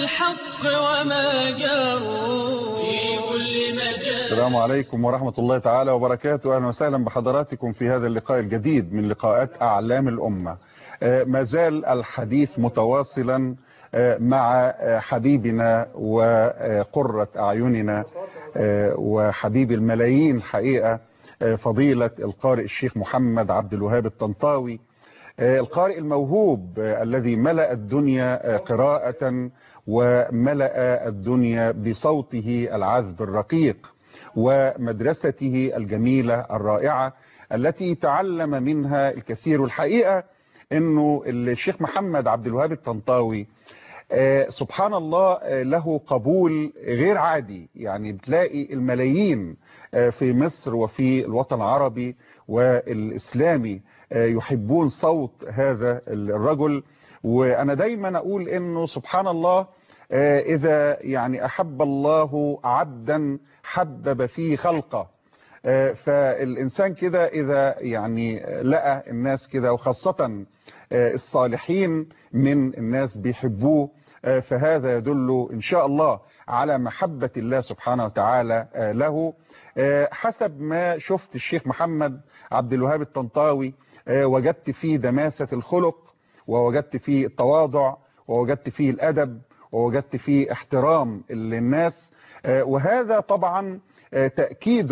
الحق وما جاروا في كل مجال السلام عليكم ورحمة الله تعالى وبركاته أهلا وسهلا بحضراتكم في هذا اللقاء الجديد من لقاءات أعلام الأمة آه، ما زال الحديث متواصلا آه، مع آه، حبيبنا وقرة أعيننا آه، وحبيب الملايين حقيقة آه، فضيلة القارئ الشيخ محمد عبد الوهاب الطنطاوي آه، القارئ الموهوب آه، الذي ملأ الدنيا آه، قراءة وملأ الدنيا بصوته العذب الرقيق ومدرسته الجميلة الرائعة التي تعلم منها الكثير الحقيقة انه الشيخ محمد عبد الوهاب الطنطاوي آه، سبحان الله آه، له قبول غير عادي يعني بتلاقي الملايين آه، في مصر وفي الوطن العربي والإسلامي آه، يحبون صوت هذا الرجل وأنا دايما أقول إنه سبحان الله آه، إذا يعني أحب الله عبدا حبب فيه خلقه آه، فالإنسان كده إذا يعني لقى الناس كده وخاصة آه، الصالحين من الناس بيحبوه آه، فهذا يدل إن شاء الله على محبة الله سبحانه وتعالى آه، له آه، حسب ما شفت الشيخ محمد عبد الوهاب الطنطاوي آه، وجدت فيه دماسة الخلق ووجدت فيه التواضع ووجدت فيه الأدب ووجدت فيه احترام للناس آه، وهذا طبعا آه، تأكيد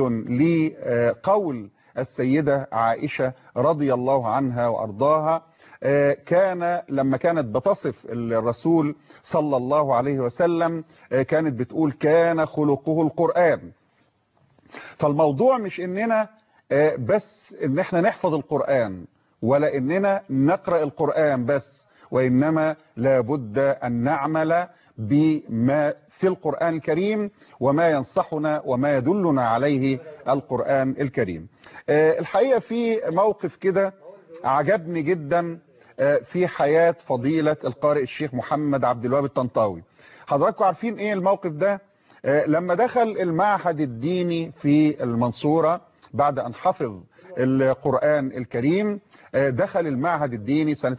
لقول السيدة عائشة رضي الله عنها وأرضاها آه، كان لما كانت بتصف الرسول صلى الله عليه وسلم آه، كانت بتقول كان خلقه القرآن فالموضوع مش اننا آه، بس ان احنا نحفظ القرآن ولا اننا نقرأ القرآن بس وانما لابد ان نعمل بما في القرآن الكريم وما ينصحنا وما يدلنا عليه القرآن الكريم آه، الحقيقة في موقف كده عجبني جدا آه، في حياة فضيلة القارئ الشيخ محمد عبد الوهاب الطنطاوي حضراتكم عارفين ايه الموقف ده آه، لما دخل المعهد الديني في المنصورة بعد ان حفظ القرآن الكريم آه، دخل المعهد الديني سنة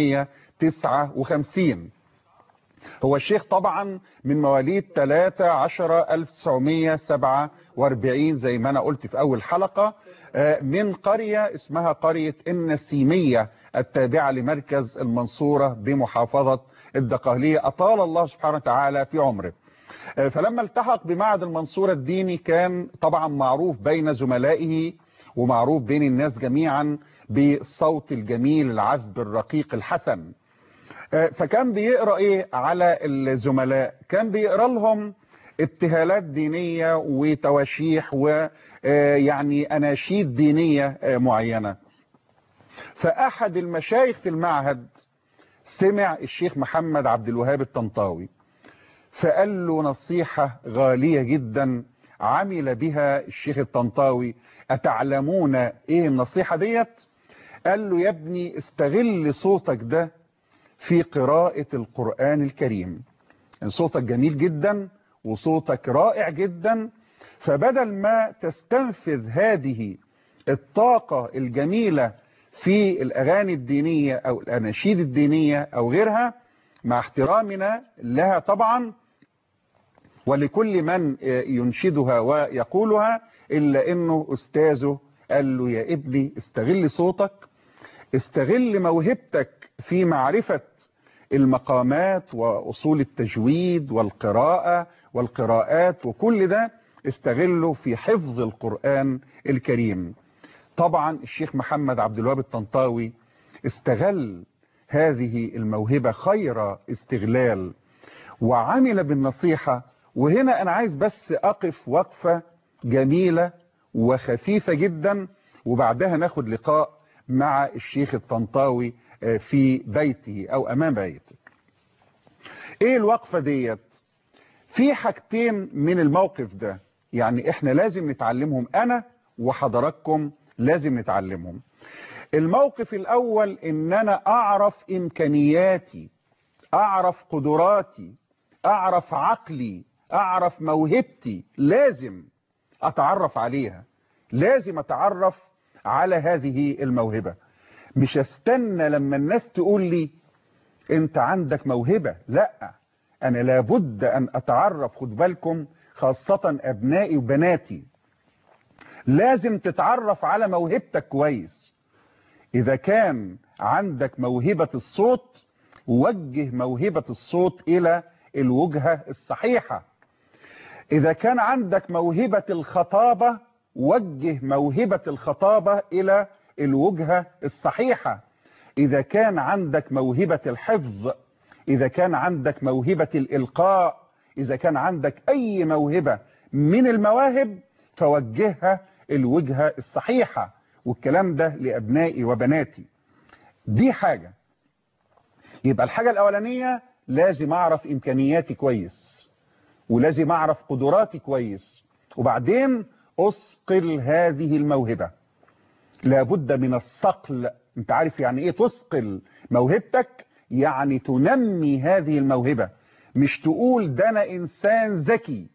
1959 هو الشيخ طبعا من مواليد 13 1947 زي ما انا قلت في اول حلقة آه، من قرية اسمها قرية النسيمية التابعة لمركز المنصورة بمحافظة الدقهلية أطال الله سبحانه وتعالى في عمره آه، فلما التحق بمعهد المنصورة الديني كان طبعا معروف بين زملائه ومعروف بين الناس جميعا بالصوت الجميل العذب الرقيق الحسن آه، فكان بيقرأ ايه على الزملاء كان بيقرأ لهم ابتهالات دينية وتواشيح ويعني أناشيد دينية آه، معينة فأحد المشايخ في المعهد سمع الشيخ محمد عبد الوهاب الطنطاوي فقال له نصيحة غالية جدا عمل بها الشيخ الطنطاوي أتعلمون ايه النصيحة ديت قال له يا ابني استغل صوتك ده في قراءة القرآن الكريم إن صوتك جميل جدا وصوتك رائع جدا فبدل ما تستنفذ هذه الطاقة الجميلة في الأغاني الدينية أو الأناشيد الدينية أو غيرها مع احترامنا لها طبعا ولكل من ينشدها ويقولها إلا أنه أستاذه قال له يا ابني استغل صوتك استغل موهبتك في معرفة المقامات وأصول التجويد والقراءة والقراءات وكل ده استغله في حفظ القرآن الكريم طبعا الشيخ محمد عبد الوهاب الطنطاوي استغل هذه الموهبة خير استغلال وعمل بالنصيحة وهنا أنا عايز بس أقف وقفة جميلة وخفيفة جدا وبعدها ناخد لقاء مع الشيخ الطنطاوي في بيته أو أمام بيته إيه الوقفة ديت في حاجتين من الموقف ده يعني إحنا لازم نتعلمهم أنا وحضراتكم لازم نتعلمهم الموقف الأول إن أنا أعرف إمكانياتي أعرف قدراتي أعرف عقلي أعرف موهبتي لازم أتعرف عليها لازم أتعرف على هذه الموهبة مش استنى لما الناس تقول لي انت عندك موهبة لا انا لابد ان اتعرف خد بالكم خاصة ابنائي وبناتي لازم تتعرف على موهبتك كويس اذا كان عندك موهبة الصوت وجه موهبة الصوت الى الوجهة الصحيحة اذا كان عندك موهبة الخطابة وجه موهبة الخطابة الى الوجهة الصحيحة اذا كان عندك موهبة الحفظ اذا كان عندك موهبة الالقاء اذا كان عندك اي موهبة من المواهب فوجهها الوجهة الصحيحة والكلام ده لابنائي وبناتي دي حاجة يبقى الحاجة الاولانية لازم اعرف امكانياتي كويس ولازم اعرف قدراتي كويس وبعدين اثقل هذه الموهبة لابد من الصقل انت عارف يعني ايه تثقل موهبتك يعني تنمي هذه الموهبة مش تقول ده انا انسان ذكي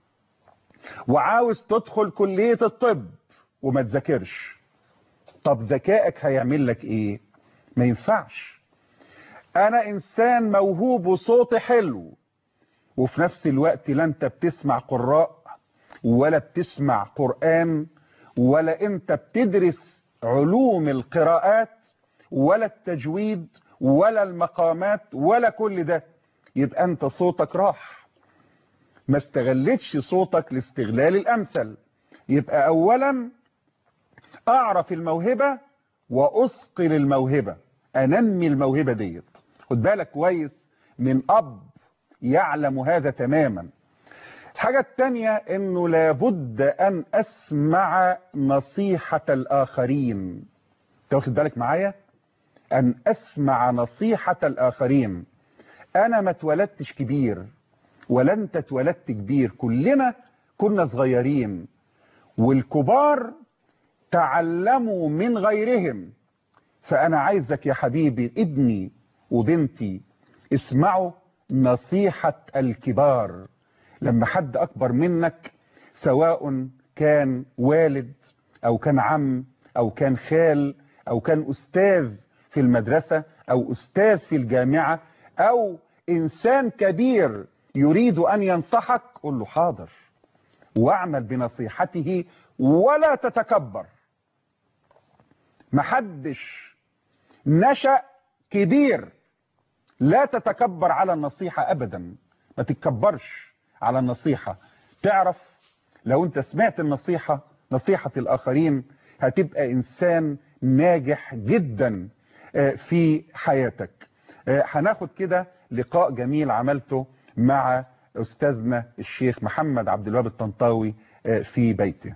وعاوز تدخل كلية الطب وما تذاكرش طب ذكائك هيعمل لك ايه ما ينفعش انا انسان موهوب وصوتي حلو وفي نفس الوقت لا انت بتسمع قراء ولا بتسمع قرآن ولا انت بتدرس علوم القراءات ولا التجويد ولا المقامات ولا كل ده يبقى انت صوتك راح ما استغلتش صوتك لاستغلال الامثل يبقى اولا اعرف الموهبة واثقل الموهبة انمي الموهبة ديت خد بالك كويس من اب يعلم هذا تماما الحاجة التانية انه لابد ان اسمع نصيحة الاخرين تاخد بالك معايا ان اسمع نصيحة الاخرين انا ما اتولدتش كبير ولا انت اتولدت كبير كلنا كنا صغيرين والكبار تعلموا من غيرهم فانا عايزك يا حبيبي ابني وبنتي اسمعوا نصيحة الكبار لما حد اكبر منك سواء كان والد او كان عم او كان خال او كان استاذ في المدرسة او استاذ في الجامعة او انسان كبير يريد ان ينصحك قل له حاضر واعمل بنصيحته ولا تتكبر محدش نشأ كبير لا تتكبر على النصيحة ابدا ما تتكبرش على النصيحة تعرف لو انت سمعت النصيحة نصيحة الاخرين هتبقى انسان ناجح جدا في حياتك هناخد كده لقاء جميل عملته مع استاذنا الشيخ محمد عبد الوهاب الطنطاوي في بيته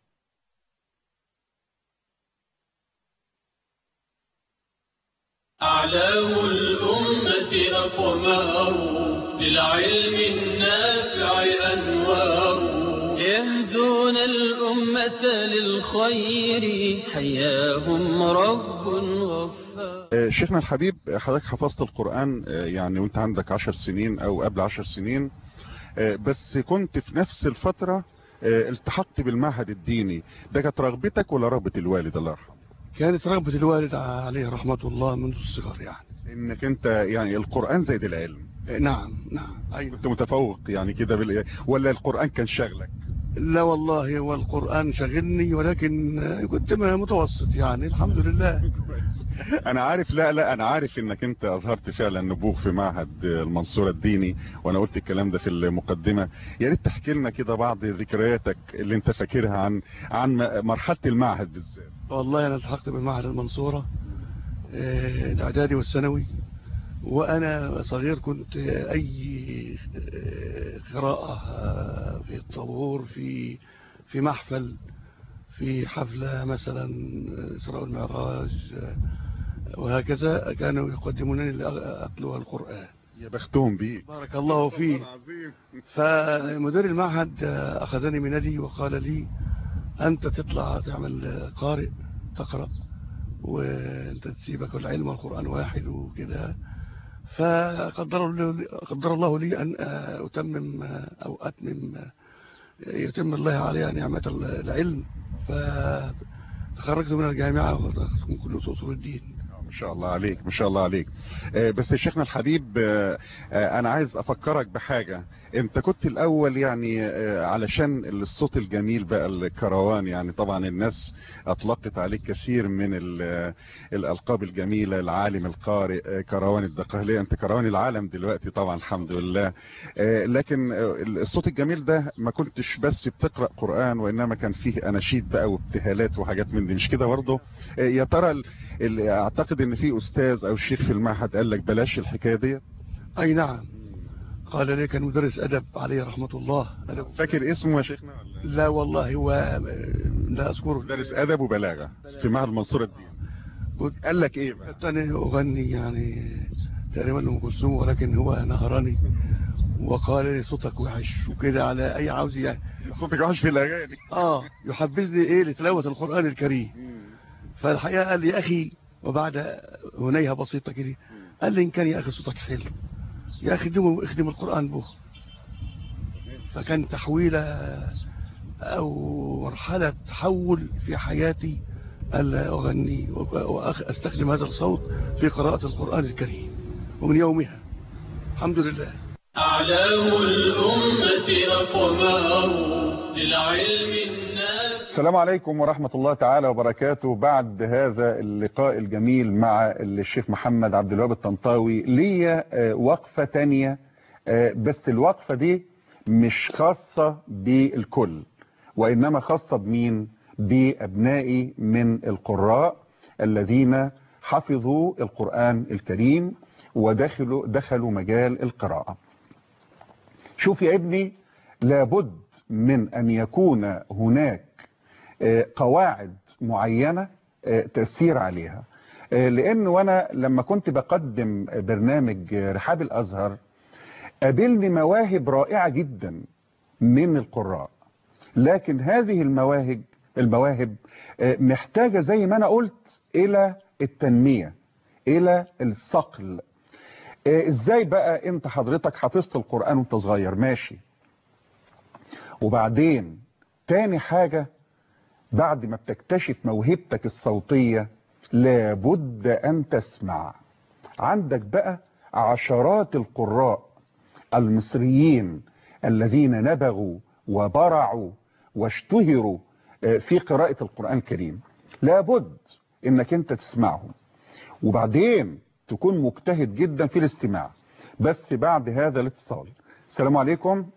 أعلام الأمة أقمار للعلم النافع أنوار يهدون الأمة للخير حياهم رب غفار شيخنا الحبيب حضرتك حفظت القرآن يعني وانت عندك عشر سنين او قبل عشر سنين بس كنت في نفس الفترة التحقت بالمعهد الديني ده كانت رغبتك ولا رغبة الوالد الله يرحمه كانت رغبة الوالد عليه رحمة الله منذ الصغر يعني انك انت يعني القرآن زي ده العلم نعم نعم أيوة. كنت متفوق يعني كده بال... ولا القرآن كان شغلك لا والله هو القرآن شغلني ولكن كنت متوسط يعني الحمد لله انا عارف لا لا انا عارف انك انت اظهرت فعلا نبوغ في معهد المنصورة الديني وانا قلت الكلام ده في المقدمة يا ريت تحكي لنا كده بعض ذكرياتك اللي انت فاكرها عن عن مرحلة المعهد بالذات والله انا التحقت بالمعهد المنصورة الاعدادي والثانوي وانا صغير كنت اي قراءة في الطابور في في محفل في حفلة مثلا إسراء المعراج وهكذا كانوا يقدمونني لأتلو القرآن يا بختهم بيك بارك الله فيه فمدير المعهد أخذني من يدي وقال لي أنت تطلع تعمل قارئ تقرأ وأنت تسيبك العلم والقرآن واحد وكده فقدر قدر الله لي أن أتمم أو أتمم يتم الله علي نعمة العلم فتخرجت من الجامعة من كل أصول الدين ما شاء الله عليك ما شاء الله عليك آه، بس يا شيخنا الحبيب آه، آه، انا عايز افكرك بحاجة انت كنت الاول يعني آه، علشان الصوت الجميل بقى الكروان يعني طبعا الناس اطلقت عليك كثير من ال- الالقاب الجميلة العالم القارئ آه، كروان الدقهلية انت كروان العالم دلوقتي طبعا الحمد لله آه، لكن آه، الصوت الجميل ده ما كنتش بس بتقرأ قرآن وانما كان فيه اناشيد بقى وابتهالات وحاجات من دي مش كده برضه آه، يا ترى ال- ال- اعتقد ان في استاذ او شيخ في المعهد قال لك بلاش الحكايه دي أي نعم قال لي كان مدرس أدب عليه رحمة الله أدب فاكر اسمه يا شيخنا ولا لا والله هو لا أذكره مدرس ادب وبلاغه في معهد منصور الدين كنت قال لك ايه بقى كنت أنا أغني يعني تقريبا أم كلثوم ولكن هو نهرني وقال لي صوتك وحش وكده على أي عاوز يعني صوتك وحش في الاغاني آه يحبذني إيه لتلاوة القرآن الكريم فالحقيقة قال لي يا أخي وبعد هنيهة بسيطة كده قال لي إن كان يا أخي صوتك حلو يا أخي اخدم اخدم القرآن به فكان تحويلة أو مرحلة تحول في حياتي ألا أغني وأستخدم هذا الصوت في قراءة القرآن الكريم ومن يومها الحمد لله أعلام الأمة أقمار للعلم النافع السلام عليكم ورحمة الله تعالى وبركاته بعد هذا اللقاء الجميل مع الشيخ محمد عبد الوهاب الطنطاوي ليا آه، وقفة تانية آه، بس الوقفة دي مش خاصة بالكل وإنما خاصة بمين بأبنائي من القراء الذين حفظوا القرآن الكريم ودخلوا دخلوا مجال القراءة شوف يا ابني لابد من أن يكون هناك آه، قواعد معينة آه، تسير عليها آه، لأن وأنا لما كنت بقدم برنامج آه، رحاب الأزهر قابلني مواهب رائعة جدا من القراء لكن هذه المواهب المواهب آه، محتاجة زي ما أنا قلت إلى التنمية إلى الصقل آه، ازاي بقى انت حضرتك حفظت القرآن وانت صغير ماشي وبعدين تاني حاجة بعد ما بتكتشف موهبتك الصوتية لابد ان تسمع عندك بقى عشرات القراء المصريين الذين نبغوا وبرعوا واشتهروا آه، في قراءة القرآن الكريم لابد انك انت تسمعهم وبعدين تكون مجتهد جدا في الاستماع بس بعد هذا الاتصال السلام عليكم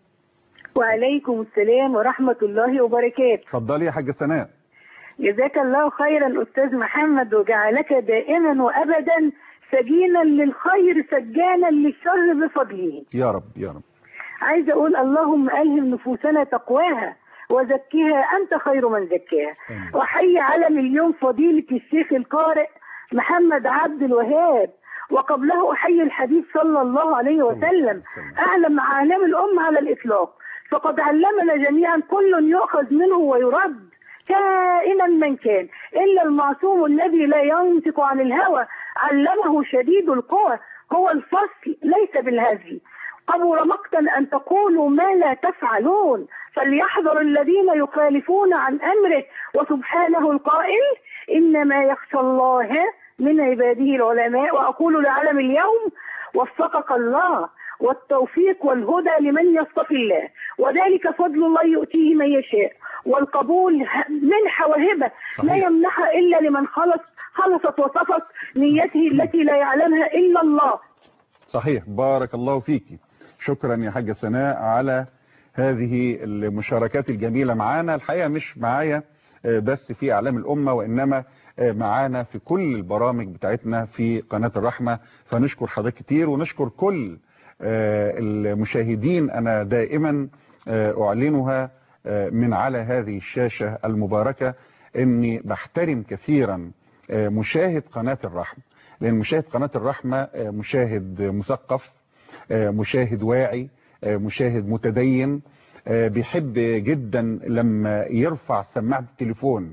وعليكم السلام ورحمة الله وبركاته اتفضلي يا حاجة سناء جزاك الله خيرا أستاذ محمد وجعلك دائما وأبدا سجينا للخير سجانا للشر بفضله يا رب يا رب عايزة أقول اللهم ألهم نفوسنا تقواها وزكها أنت خير من زكاها آمين. وحي على مليون فضيلة الشيخ القارئ محمد عبد الوهاب وقبله أحيي الحديث صلى الله عليه وسلم أعلم أعلام الأمة على الإطلاق فقد علمنا جميعا كل يؤخذ منه ويرد كائنا من كان إلا المعصوم الذي لا ينطق عن الهوى علمه شديد القوى هو الفصل ليس بالهزل قبل مقتا أن تقولوا ما لا تفعلون فليحذر الذين يخالفون عن أمره وسبحانه القائل إنما يخشى الله من عباده العلماء وأقول لعلم اليوم وفقك الله والتوفيق والهدى لمن يصطفي الله وذلك فضل الله يؤتيه من يشاء والقبول منحة وهبة لا صحيح. يمنحها إلا لمن خلص خلصت وصفت نيته التي لا يعلمها إلا الله صحيح بارك الله فيكي شكرا يا حاجة سناء على هذه المشاركات الجميلة معانا الحقيقة مش معايا آه، بس في أعلام الأمة وإنما آه، معانا في كل البرامج بتاعتنا في قناة الرحمة فنشكر حضرتك كتير ونشكر كل آه، المشاهدين أنا دائما آه، أعلنها آه، من على هذه الشاشة المباركة أني بحترم كثيرا آه، مشاهد قناة الرحمة لأن مشاهد قناة الرحمة آه، مشاهد مثقف آه، مشاهد واعي آه، مشاهد متدين آه، بيحب جدا لما يرفع سماعة التليفون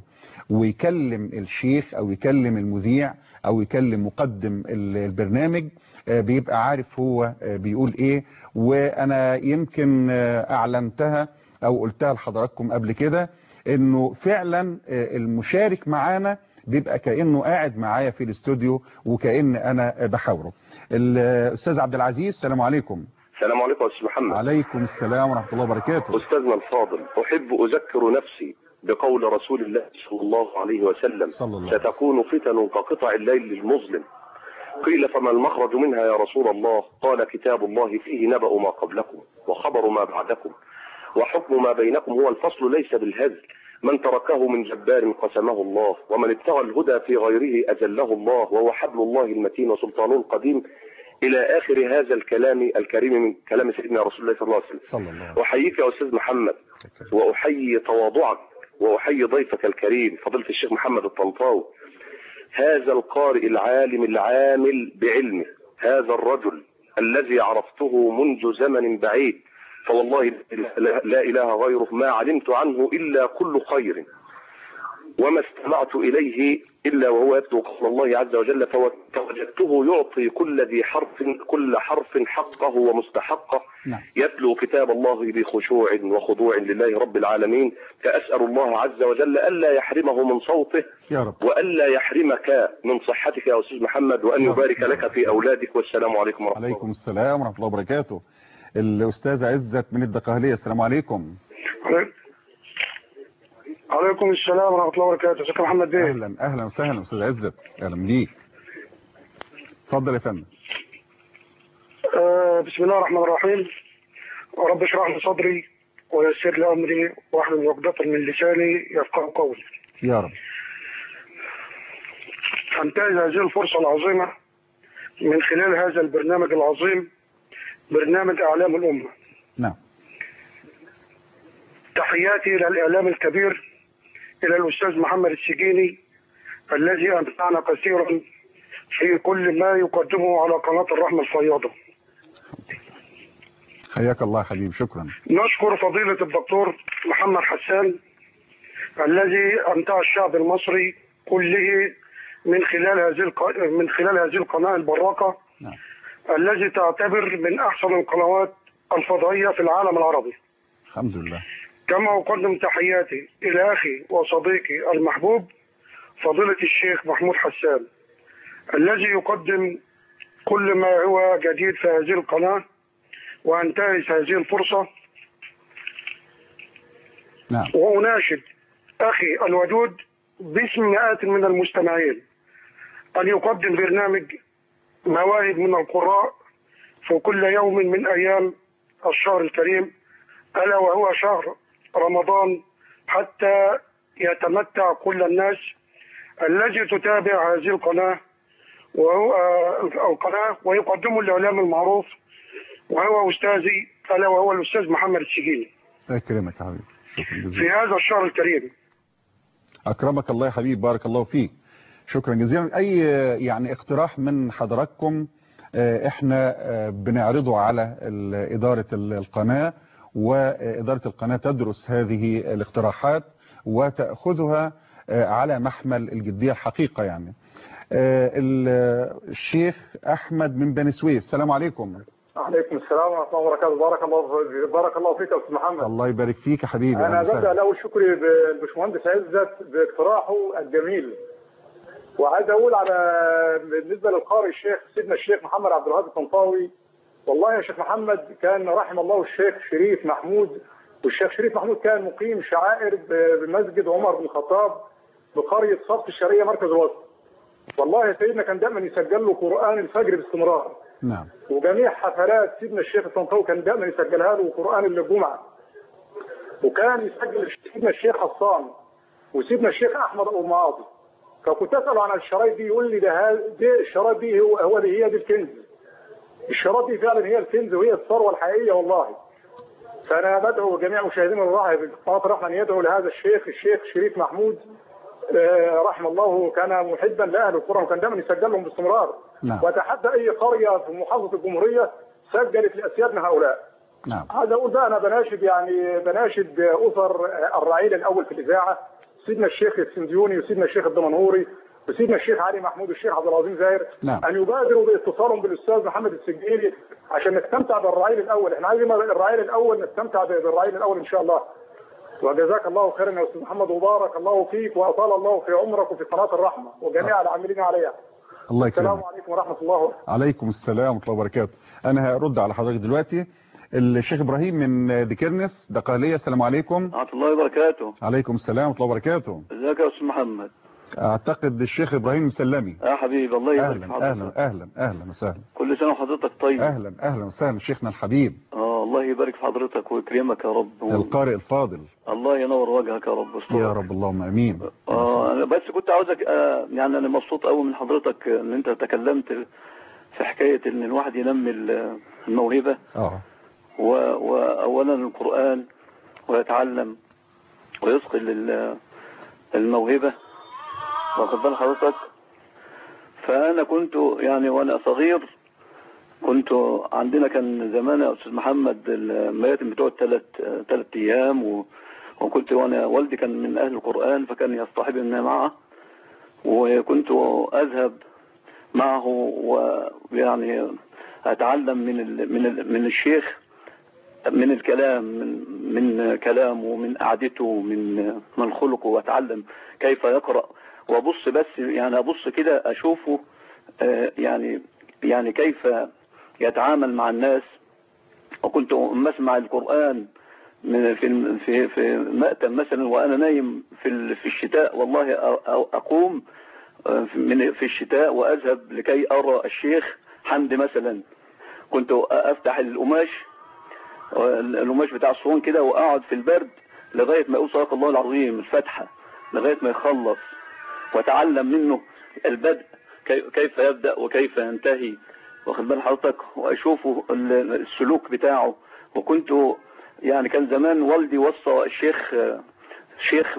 ويكلم الشيخ او يكلم المذيع او يكلم مقدم ال- البرنامج آه، بيبقى عارف هو آه، بيقول ايه وانا يمكن آه، اعلنتها او قلتها لحضراتكم قبل كده انه فعلا آه، المشارك معانا بيبقى كانه قاعد معايا في الاستوديو وكان انا بحاوره الاستاذ عبد العزيز السلام عليكم السلام عليكم يا استاذ محمد عليكم السلام ورحمه الله وبركاته استاذنا الفاضل احب اذكر نفسي بقول رسول الله صلى الله عليه وسلم صلى الله عليه ستكون فتن كقطع الليل المظلم قيل فما المخرج منها يا رسول الله قال كتاب الله فيه نبأ ما قبلكم وخبر ما بعدكم وحكم ما بينكم هو الفصل ليس بالهزل من تركه من جبار قسمه الله ومن ابتغى الهدى في غيره أذله الله وهو حبل الله المتين وسلطانه القديم إلى آخر هذا الكلام الكريم من كلام سيدنا رسول الله صلى الله عليه وسلم صلى الله عليه وسلم أحييك يا أستاذ محمد وأحيي تواضعك وأحيي ضيفك الكريم فضيلة الشيخ محمد الطنطاوي هذا القارئ العالم العامل بعلمه هذا الرجل الذي عرفته منذ زمن بعيد فوالله لا- لا إله غيره ما علمت عنه إلا كل خير وما استمعت إليه إلا وهو يتلو قول الله عز وجل فوجدته يعطي كل ذي حرف كل حرف حقه ومستحقه نعم. يتلو كتاب الله بخشوع وخضوع لله رب العالمين فأسأل الله عز وجل ألا يحرمه من صوته يا رب وألا يحرمك من صحتك يا أستاذ محمد وأن يا رب. يبارك لك في أولادك والسلام عليكم ورحمة الله عليكم السلام ورحمه الله وبركاته الاستاذ عزت من الدقهليه السلام عليكم عليكم السلام ورحمة الله وبركاته ازيك يا محمد بيه اهلا اهلا وسهلا استاذ عزت اهلا بيك اتفضل يا فندم آه بسم الله الرحمن الرحيم ورب اشرح لي صدري ويسر لي امري واحلل عقدة من لساني يفقه قولي يا رب انتهز هذه الفرصة العظيمة من خلال هذا البرنامج العظيم برنامج اعلام الامة نعم تحياتي الى الاعلام الكبير الى الاستاذ محمد السجيني الذي امتعنا كثيرا في كل ما يقدمه على قناة الرحمة الفياضة حياك الله يا حبيبي شكرا نشكر فضيلة الدكتور محمد حسان الذي أمتع الشعب المصري كله من خلال هذه الق... من خلال هذه القناة البراقة نعم. التي تعتبر من أحسن القنوات الفضائية في العالم العربي الحمد لله كما أقدم تحياتي إلى أخي وصديقي المحبوب فضيلة الشيخ محمود حسان الذي يقدم كل ما هو جديد في هذه القناة وأنتهز هذه الفرصة نعم وأناشد أخي الودود باسم مئات من المستمعين أن يقدم برنامج مواهب من القراء في كل يوم من أيام الشهر الكريم ألا وهو شهر رمضان حتى يتمتع كل الناس الذي تتابع هذه القناة وهو آه، القناة ويقدمه الإعلام المعروف وهو أستاذي ألا وهو الأستاذ محمد السجيني اكرمك يا حبيبي شكرا في جزيلا هذا الشهر الكريم اكرمك الله يا حبيبي بارك الله فيك شكرا جزيلا اي يعني اقتراح من حضراتكم آه، احنا آه، بنعرضه على ال- اداره ال- القناه واداره القناه تدرس هذه الاقتراحات وتاخذها آه، على محمل الجديه الحقيقه يعني آه، ال- الشيخ احمد من بني سويف السلام عليكم عليكم السلام ورحمه الله وبركاته بارك الله في- بارك الله فيك يا استاذ محمد الله يبارك فيك يا حبيبي انا أهلا ببدا وسهلا. الاول شكري بالبشمهندس عزت باقتراحه الجميل وعايز اقول على بالنسبه للقارئ الشيخ سيدنا الشيخ محمد عبد الوهاب الطنطاوي والله يا شيخ محمد كان رحم الله الشيخ شريف محمود والشيخ شريف محمود كان مقيم شعائر ب- بمسجد عمر بن الخطاب بقريه صفت الشرقيه مركز الوسط والله يا سيدنا كان دايما يسجل له قران الفجر باستمرار نعم وجميع حفلات سيدنا الشيخ الطنطاوي كان دائما يسجلها له قران الجمعه وكان يسجل سيدنا الشيخ حصان وسيدنا الشيخ احمد ابو المعاطي فكنت اساله عن الشرايط دي يقول لي ده ها- دي الشرايط دي هو هو دي هي دي الكنز الشرايط دي فعلا هي الكنز وهي الثروه الحقيقيه والله فانا بدعو جميع مشاهدين الراعي في قناه الرحمه ان يدعو لهذا الشيخ الشيخ شريف محمود آه، رحمه الله كان محبا لاهل القرى وكان دائما يسجل لهم باستمرار نعم. واتحدى اي قريه في محافظه الجمهوريه سجلت لاسياد من هؤلاء نعم عايز اقول بقى انا بناشد يعني بناشد اسر الرعيل الاول في الاذاعه سيدنا الشيخ السنديوني وسيدنا الشيخ الدمنهوري وسيدنا الشيخ علي محمود والشيخ عبد العظيم زاهر نعم. ان يبادروا باتصالهم بالاستاذ محمد السجيني عشان نستمتع بالرعيل الاول احنا عايزين الرعيل الاول نستمتع بالرعيل الاول ان شاء الله وجزاك الله خيرا يا استاذ محمد وبارك الله فيك واطال الله في عمرك وفي قناه الرحمه وجميع العاملين عليها الله السلام يكرمك عليكم ورحمه الله وبركاته عليكم السلام ورحمه الله وبركاته انا هرد على حضرتك دلوقتي الشيخ ابراهيم من ديكرنس دقاليه السلام عليكم ورحمة الله وبركاته عليكم السلام ورحمه الله وبركاته ازيك يا استاذ محمد اعتقد الشيخ ابراهيم مسلمي يا حبيبي الله يبارك في اهلا حضرتك اهلا اهلا اهلا وسهلا كل سنة وحضرتك طيب اهلا اهلا وسهلا شيخنا الحبيب اه الله يبارك في حضرتك ويكرمك يا رب و... القارئ الفاضل الله ينور وجهك يا رب يا واسترك. رب اللهم امين اه أنا بس كنت عاوزك آه يعني انا مبسوط قوي من حضرتك ان انت تكلمت في حكاية ان الواحد ينمي ال- الموهبة اه و- واولا القرآن ويتعلم ويثقل ال- الموهبة واخد بال حضرتك فانا كنت يعني وانا صغير كنت عندنا كان زمان يا استاذ محمد المياتم بتوع الثلاث ثلاث ايام و وكنت وانا والدي كان من اهل القران فكان يصطحبني معه وكنت اذهب معه ويعني اتعلم من ال من ال من الشيخ من الكلام من من كلامه ومن قعدته من من خلقه واتعلم كيف يقرا وابص بس يعني ابص كده اشوفه آه، يعني يعني كيف يتعامل مع الناس وكنت أما اسمع القرآن من في في في مأتم مثلا وانا نايم في ال- في الشتاء والله أ- أ- اقوم آه، من في الشتاء واذهب لكي ارى الشيخ حمد مثلا كنت افتح القماش القماش بتاع الصون كده واقعد في البرد لغايه ما يقول صدق الله العظيم الفاتحه لغايه ما يخلص واتعلم منه البدء كي- كيف يبدا وكيف ينتهي واخد بال حضرتك واشوفه ال- السلوك بتاعه وكنت يعني كان زمان والدي وصى الشيخ شيخ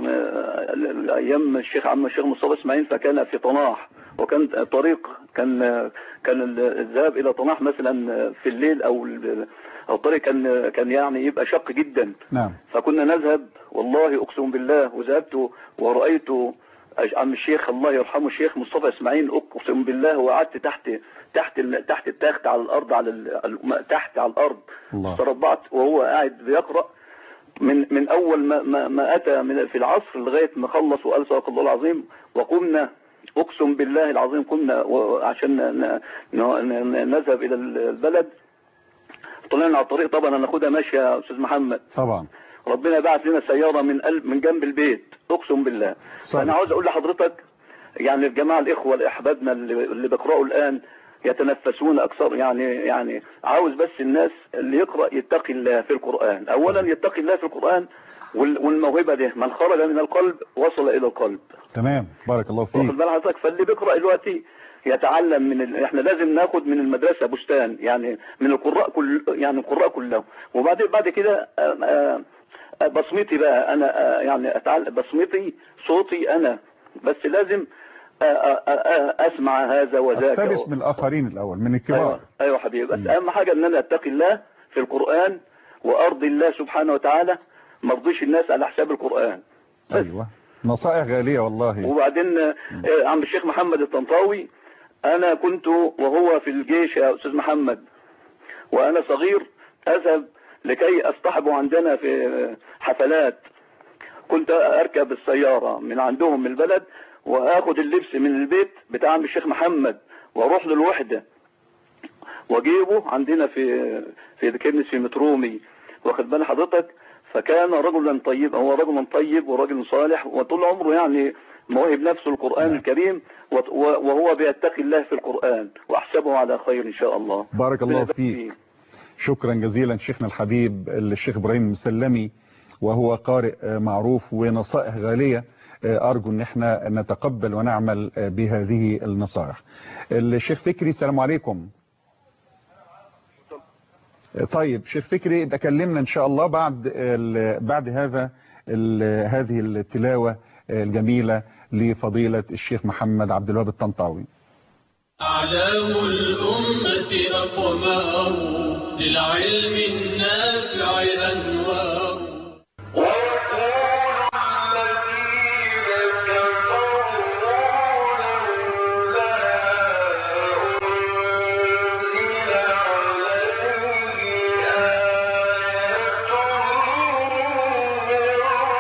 ايام الشيخ عم الشيخ مصطفى اسماعيل فكان في طناح وكان الطريق كان كان الذهاب الى طناح مثلا في الليل او ال- او الطريق كان كان يعني يبقى شق جدا نعم فكنا نذهب والله اقسم بالله وذهبت ورأيت عم الشيخ الله يرحمه الشيخ مصطفى اسماعيل اقسم بالله وقعدت تحت تحت ال- تحت التخت على الارض على ال- تحت على الارض الله تربعت وهو قاعد بيقرأ من من اول ما ما, ما اتى من في العصر لغايه ما خلص وقال صدق الله العظيم وقمنا اقسم بالله العظيم قمنا و- عشان ن- ن- ن- نذهب الى البلد طلعنا على الطريق طبعا هناخدها ماشيه يا استاذ محمد طبعا ربنا بعت لنا سياره من قلب من جنب البيت اقسم بالله صحيح. فانا عاوز اقول لحضرتك يعني الجماعه الاخوه الاحبابنا اللي, اللي بيقراوا الان يتنفسون اكثر يعني يعني عاوز بس الناس اللي يقرا يتقي الله في القران اولا يتقي الله في القران وال- والموهبه دي من خرج من القلب وصل الى القلب تمام بارك الله واخد فيك بال حضرتك فاللي بيقرا دلوقتي يتعلم من ال... احنا لازم ناخد من المدرسه بستان يعني من القراء كل يعني القراء كلهم وبعدين بعد كده آه، آه، آه، بصمتي بقى انا آه، يعني اتعلم بصمتي صوتي انا بس لازم آه، آه، آه، آه، اسمع هذا وذاك اقتبس من الاخرين الاول من ايوه الكبار ايوه حبيبي بس مم. اهم حاجه ان انا اتقي الله في القران وارضي الله سبحانه وتعالى ما ارضيش الناس على حساب القران بس. ايوه نصائح غاليه والله وبعدين آه، عم الشيخ محمد الطنطاوي انا كنت وهو في الجيش يا استاذ محمد وانا صغير اذهب لكي اصطحبه عندنا في حفلات كنت اركب السيارة من عندهم من البلد واخد اللبس من البيت بتاع عم الشيخ محمد واروح للوحدة واجيبه عندنا في في كنس في مترومي واخد بال حضرتك فكان رجلا طيب هو رجل طيب ورجل صالح وطول عمره يعني مواهب نفسه القرآن الكريم وت- وهو بيتقي الله في القرآن واحسبه على خير ان شاء الله بارك الله ربنا يبارك فيك شكرا جزيلا شيخنا الحبيب الشيخ ابراهيم المسلمي وهو قارئ آه، معروف ونصائح غالية آه، أرجو أن احنا نتقبل ونعمل آه، بهذه النصائح الشيخ فكري السلام عليكم آه، طيب شيخ فكري تكلمنا إن شاء الله بعد ال- بعد هذا ال- هذه التلاوة آه، الجميلة لفضيلة الشيخ محمد عبد الوهاب الطنطاوي أعلام الأمة أقمار للعلم النافع أنوار من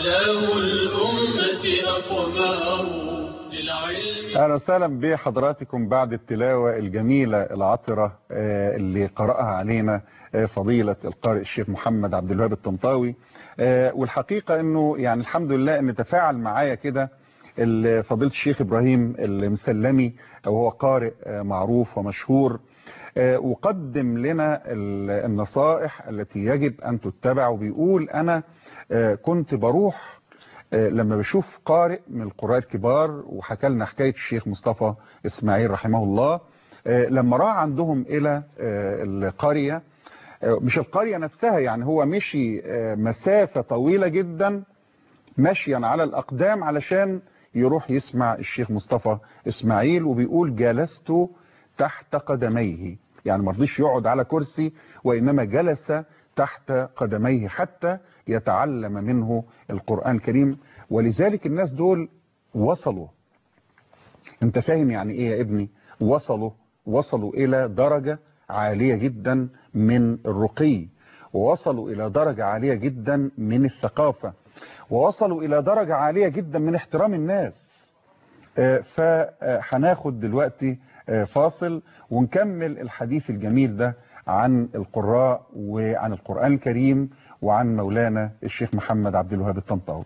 أعلام الأمة أقمار للعلم اهلا وسهلا بحضراتكم بعد التلاوه الجميله العطره آه، اللي قراها علينا آه، فضيله القارئ الشيخ محمد عبد الوهاب الطنطاوي آه، والحقيقه انه يعني الحمد لله ان تفاعل معايا كده ال- فضيله الشيخ ابراهيم المسلمي وهو قارئ آه، معروف ومشهور آه، وقدم لنا ال- النصائح التي يجب ان تتبع وبيقول انا آه، كنت بروح آه، لما بشوف قارئ من القراء الكبار وحكى لنا حكايه الشيخ مصطفى اسماعيل رحمه الله آه، لما راح عندهم الى آه، القريه آه، مش القريه نفسها يعني هو مشي آه، مسافه طويله جدا مشيا على الاقدام علشان يروح يسمع الشيخ مصطفى اسماعيل وبيقول جلست تحت قدميه يعني ما رضيش يقعد على كرسي وانما جلس تحت قدميه حتى يتعلم منه القرآن الكريم ولذلك الناس دول وصلوا انت فاهم يعني ايه يا ابني وصلوا وصلوا الى درجة عالية جدا من الرقي ووصلوا الى درجة عالية جدا من الثقافة ووصلوا الى درجة عالية جدا من احترام الناس آه، فهناخد دلوقتي آه، فاصل ونكمل الحديث الجميل ده عن القراء وعن القرآن الكريم وعن مولانا الشيخ محمد عبد الوهاب الطنطاوي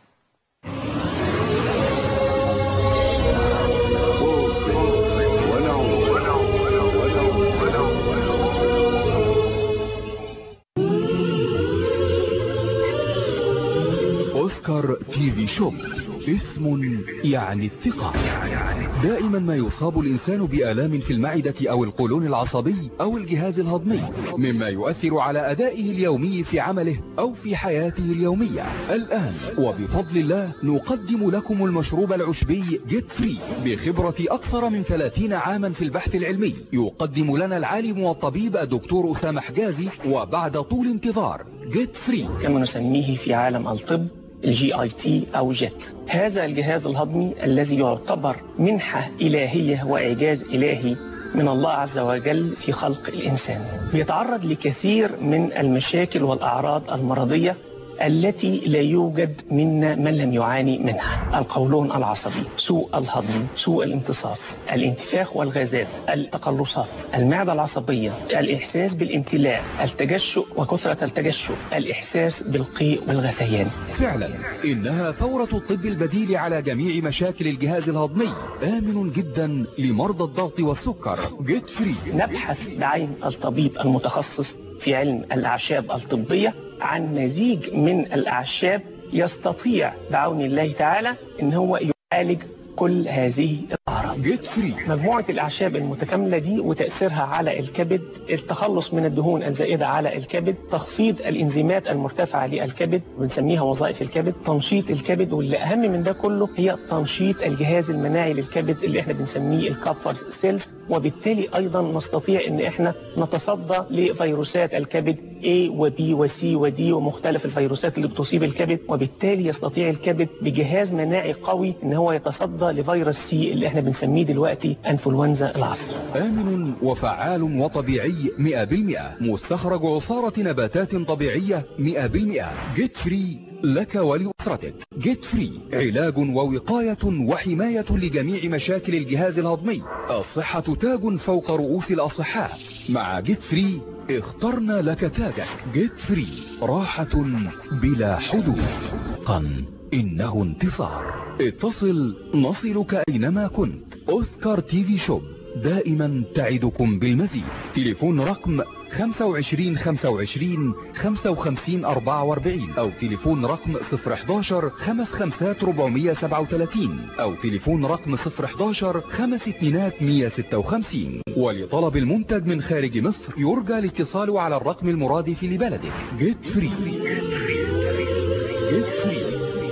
أوسكار تي في شوب اسم يعني الثقة دائما ما يصاب الإنسان بآلام في المعدة أو القولون العصبي أو الجهاز الهضمي مما يؤثر على أدائه اليومي في عمله أو في حياته اليومية الآن وبفضل الله نقدم لكم المشروب العشبي جيت فري بخبرة أكثر من 30 عاما في البحث العلمي يقدم لنا العالم والطبيب الدكتور أسامة حجازي وبعد طول انتظار جيت فري كما نسميه في عالم الطب الجي اي تي او جيت هذا الجهاز الهضمي الذي يعتبر منحة إلهية وإعجاز إلهي من الله عز وجل في خلق الإنسان بيتعرض لكثير من المشاكل والأعراض المرضية التي لا يوجد منا من لم يعاني منها القولون العصبي سوء الهضم سوء الامتصاص الانتفاخ والغازات التقلصات المعدة العصبية الإحساس بالامتلاء التجشؤ وكثرة التجشؤ الإحساس بالقيء والغثيان فعلا إنها ثورة الطب البديل على جميع مشاكل الجهاز الهضمي آمن جدا لمرضى الضغط والسكر جيت فري نبحث بعين الطبيب المتخصص في علم الأعشاب الطبية عن مزيج من الأعشاب يستطيع بعون الله تعالى ان هو يعالج كل هذه الأعراض جيت فري مجموعة الأعشاب المتكاملة دي وتأثيرها على الكبد التخلص من الدهون الزائدة على الكبد تخفيض الإنزيمات المرتفعة للكبد بنسميها وظائف الكبد تنشيط الكبد واللي أهم من ده كله هي تنشيط الجهاز المناعي للكبد اللي احنا بنسميه الكابفر سيلز وبالتالي أيضا نستطيع ان احنا نتصدى لفيروسات الكبد A و B و C و D ومختلف الفيروسات اللي بتصيب الكبد وبالتالي يستطيع الكبد بجهاز مناعي قوي ان هو يتصدى لفيروس سي اللي احنا بنسميه دلوقتي انفلونزا العصر آمن وفعال وطبيعي 100% مستخرج عصارة نباتات طبيعية 100% جيت فري لك ولأسرتك جيت فري علاج ووقاية وحماية لجميع مشاكل الجهاز الهضمي الصحة تاج فوق رؤوس الأصحاء مع جيت فري اخترنا لك تاجك جيت فري راحة بلا حدود قن إنه انتصار اتصل نصلك أينما كنت أوسكار تي في شوب دائما تعدكم بالمزيد تليفون رقم 25 25 55 44 أو تليفون رقم 011 55 437 أو تليفون رقم 011 5 اتنينات 156 ولطلب المنتج من خارج مصر يرجى الاتصال على الرقم المرادف لبلدك جيت فري جيت فري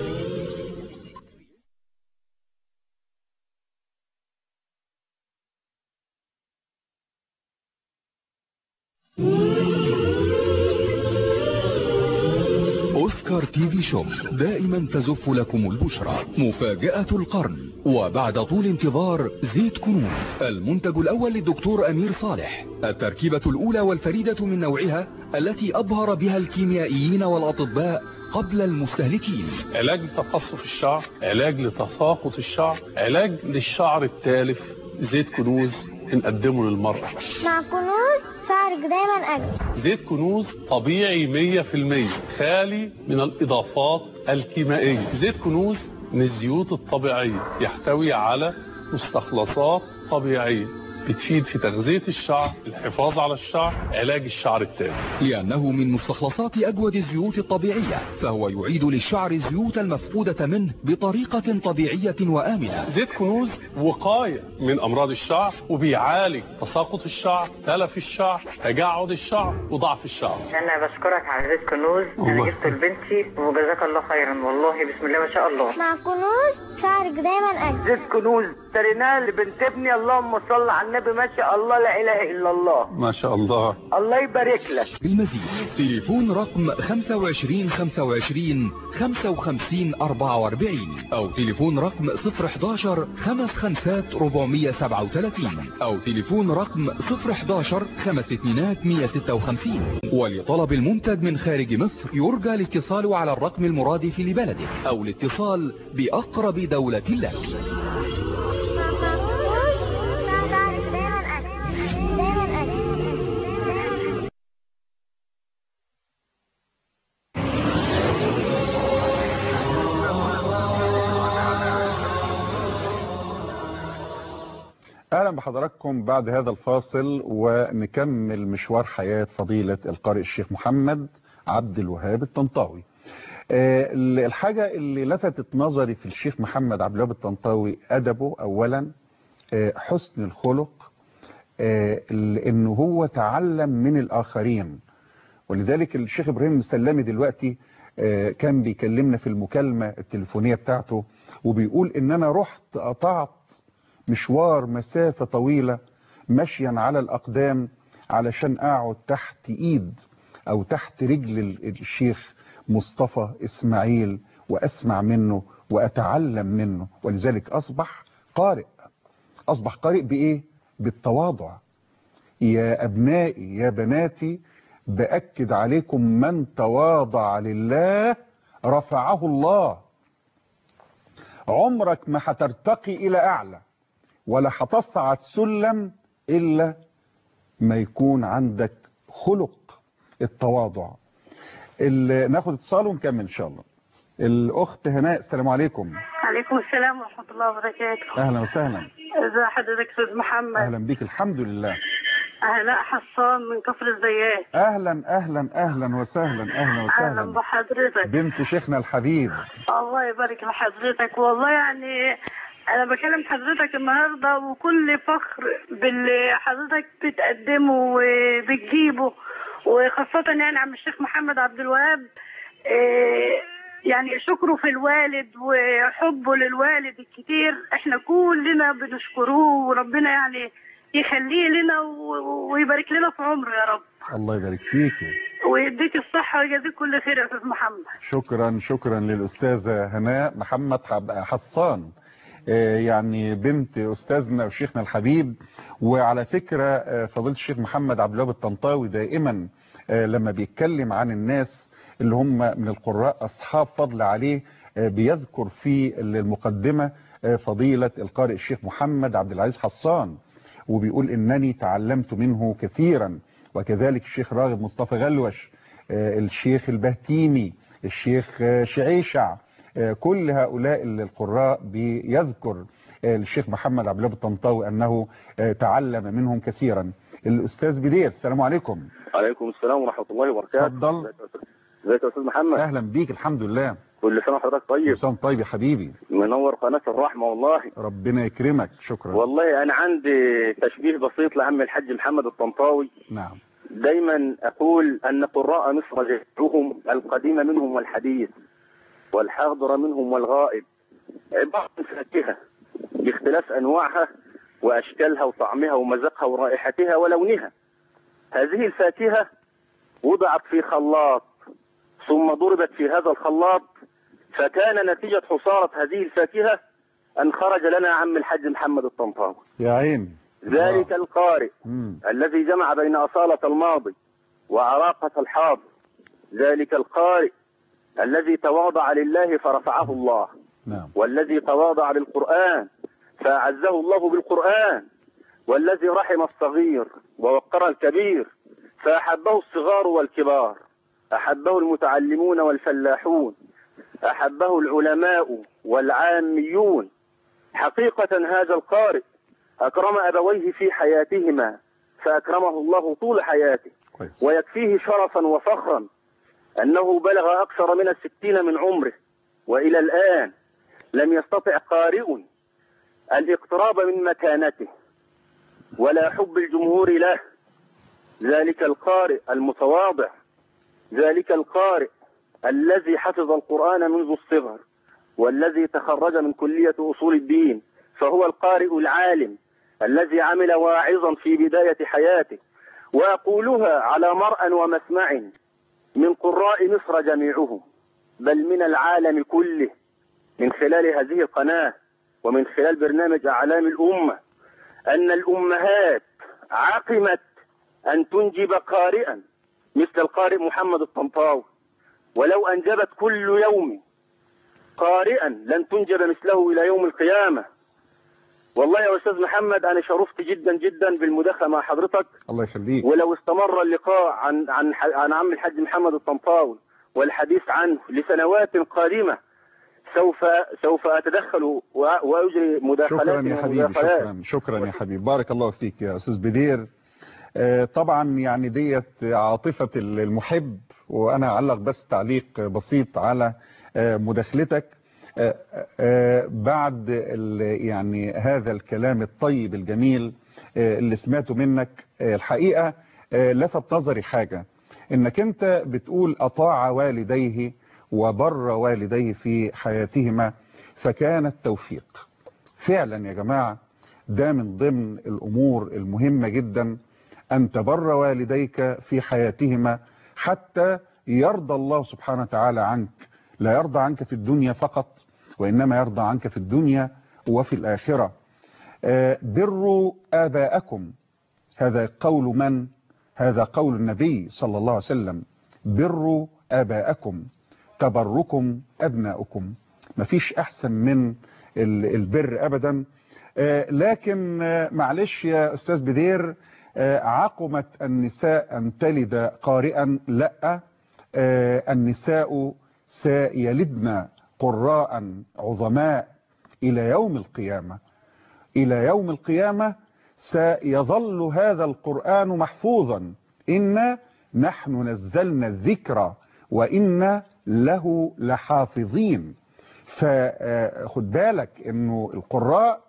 أوسكار تي في شوب دائما تزف لكم البشرى مفاجأة القرن وبعد طول انتظار زيت كنوز المنتج الأول للدكتور أمير صالح التركيبة الأولى والفريدة من نوعها التي أبهر بها الكيميائيين والأطباء قبل المستهلكين علاج لتقصف الشعر علاج لتساقط الشعر علاج للشعر التالف زيت كنوز بنقدمه للمرأة مع كنوز شعرك دايما أجمل زيت كنوز طبيعي 100% خالي من الإضافات الكيميائية زيت كنوز من الزيوت الطبيعية يحتوي على مستخلصات طبيعية بتفيد في تغذية الشعر الحفاظ على الشعر علاج الشعر التالف لأنه من مستخلصات أجود الزيوت الطبيعية فهو يعيد للشعر الزيوت المفقودة منه بطريقة طبيعية وآمنة زيت كنوز وقاية من أمراض الشعر وبيعالج تساقط الشعر تلف الشعر تجعد الشعر وضعف الشعر انا بشكرك على زيت كنوز انا الله. جبته لبنتي وجزاك الله خيرا والله بسم الله ما شاء الله مع كنوز شعرك دايما أجمل زيت كنوز اشتريناه لبنت ابني اللهم صل على النبي ما شاء الله لا اله الا الله ما شاء الله الله يبارك لك بالمزيد تليفون رقم 25 25 55 44 أو تليفون رقم 011 55 437 أو تليفون رقم 011 5 اتنينات 156 ولطلب المنتج من خارج مصر يرجى الاتصال على الرقم المرادف لبلدك أو الاتصال بأقرب دولة لك شعرك دايما أجمل دايما أجمل اهلا بحضراتكم بعد هذا الفاصل ونكمل مشوار حياة فضيلة القارئ الشيخ محمد عبد الوهاب الطنطاوي آه، الحاجة اللي لفتت نظري في الشيخ محمد عبد الوهاب الطنطاوي أدبه أولا آه، حسن الخلق آه، انه هو تعلم من الآخرين ولذلك الشيخ إبراهيم مسلمي دلوقتي آه، كان بيكلمنا في المكالمة التليفونية بتاعته وبيقول ان انا رحت قطعت مشوار مسافة طويلة مشيا على الأقدام علشان أقعد تحت إيد أو تحت رجل ال- الشيخ مصطفى إسماعيل وأسمع منه وأتعلم منه ولذلك أصبح قارئ أصبح قارئ بإيه؟ بالتواضع يا أبنائي يا بناتي بأكد عليكم من تواضع لله رفعه الله عمرك ما هترتقي إلى أعلى ولا هتصعد سلم إلا ما يكون عندك خلق التواضع ال- ناخد اتصال ونكمل إن شاء الله الأخت هناء السلام عليكم عليكم السلام ورحمة الله وبركاته أهلا وسهلا ازي حضرتك استاذ محمد أهلا بيك الحمد لله اهلاء حصان من كفر الزيات أهلا أهلا أهلا وسهلا أهلا اهلا وسهلا بحضرتك بنت شيخنا الحبيب الله يبارك لحضرتك والله يعني انا بكلم حضرتك النهارده وكل فخر باللي حضرتك بتقدمه وبتجيبه وخاصة يعني عم الشيخ محمد عبد الوهاب إيه، يعني شكره في الوالد وحبه للوالد الكتير احنا كلنا بنشكروه وربنا يعني يخليه لنا و- ويبارك لنا في عمره يا رب الله يبارك فيكي ويديك الصحة ويجازيك كل خير يا استاذ محمد شكرا شكرا للأستاذة هناء محمد حب- حصان آه، يعني بنت أستاذنا وشيخنا الحبيب وعلى فكرة آه، فضيلة الشيخ محمد عبد الوهاب الطنطاوي دائما آه، لما بيتكلم عن الناس اللي هم من القراء أصحاب فضل عليه آه، بيذكر في المقدمة آه، فضيلة القارئ الشيخ محمد عبد العزيز حصان وبيقول إنني تعلمت منه كثيرا وكذلك الشيخ راغب مصطفى غلوش آه، الشيخ البهتيمي الشيخ آه، شعيشع آه، كل هؤلاء القراء بيذكر آه، الشيخ محمد عبد الوهاب الطنطاوي أنه آه، تعلم منهم كثيرا الأستاذ بدير السلام عليكم عليكم السلام ورحمة الله وبركاته اتفضل ازيك يا استاذ محمد أهلا بيك الحمد لله كل سنة وحضرتك طيب سام طيب يا حبيبي منور قناة الرحمة والله ربنا يكرمك شكرا والله انا عندي تشبيه بسيط لعم الحاج محمد الطنطاوي نعم دايما اقول ان قراء مصر جميعهم القديم منهم والحديث والحاضر منهم والغائب عبارة عن فاكهة باختلاف انواعها واشكالها وطعمها ومذاقها ورائحتها ولونها هذه الفاكهة وضعت في خلاط ثم ضربت في هذا الخلاط فكان نتيجة حصارة هذه الفاكهة أن خرج لنا عم الحاج محمد الطنطاوي يا عين ذلك القارئ مم. الذي جمع بين أصالة الماضي وعراقة الحاضر ذلك القارئ الذي تواضع لله فرفعه الله نعم والذي تواضع للقرآن فأعزه الله بالقرآن والذي رحم الصغير ووقر الكبير فأحبه الصغار والكبار أحبه المتعلمون والفلاحون أحبه العلماء والعاميون حقيقة هذا القارئ أكرم أبويه في حياتهما فأكرمه الله طول حياته كويس. ويكفيه شرفا وفخرا أنه بلغ أكثر من الستين من عمره وإلى الآن لم يستطع قارئ الاقتراب من مكانته ولا حب الجمهور له ذلك القارئ المتواضع ذلك القارئ الذي حفظ القرآن منذ الصغر والذي تخرج من كلية أصول الدين فهو القارئ العالم الذي عمل واعظا في بداية حياته وأقولها على مرأى ومسمع من قراء مصر جميعهم بل من العالم كله من خلال هذه القناة ومن خلال برنامج أعلام الأمة أن الأمهات عقمت أن تنجب قارئا مثل القارئ محمد الطنطاوي ولو أنجبت كل يوم قارئا لن تنجب مثله إلى يوم القيامة والله يا أستاذ محمد أنا شرفت جدا جدا بالمداخلة مع حضرتك الله يخليك ولو استمر اللقاء عن عن عن عم الحاج محمد الطنطاوي والحديث عنه لسنوات قادمة سوف سوف أتدخل و- وأجري مداخلات شكرا يا حبيبي ومداخلات. شكرا شكرا يا حبيبي بارك الله فيك يا استاذ بدير آه، طبعا يعني ديت عاطفة المحب وانا اعلق بس تعليق بسيط على آه، مداخلتك آه، آه، بعد ال- يعني هذا الكلام الطيب الجميل آه، اللي سمعته منك آه، الحقيقة آه، لفت نظري حاجة انك انت بتقول اطاع والديه وبر والديه في حياتهما فكان التوفيق فعلا يا جماعة ده من ضمن الأمور المهمة جدا أن تبر والديك في حياتهما حتى يرضى الله سبحانه وتعالى عنك لا يرضى عنك في الدنيا فقط وإنما يرضى عنك في الدنيا وفي الآخرة آه، بروا آباءكم هذا قول من هذا قول النبي صلى الله عليه وسلم بروا آباءكم تبركم أبناؤكم مفيش أحسن من ال- البر أبدا آه، لكن آه، معلش يا أستاذ بدير آه، عقمت النساء أن تلد قارئا لا آه، النساء سيلدن قراء عظماء إلى يوم القيامة إلى يوم القيامة سيظل هذا القرآن محفوظا إنا نحن نزلنا الذكر وإنا له لحافظين فخد بالك انه القراء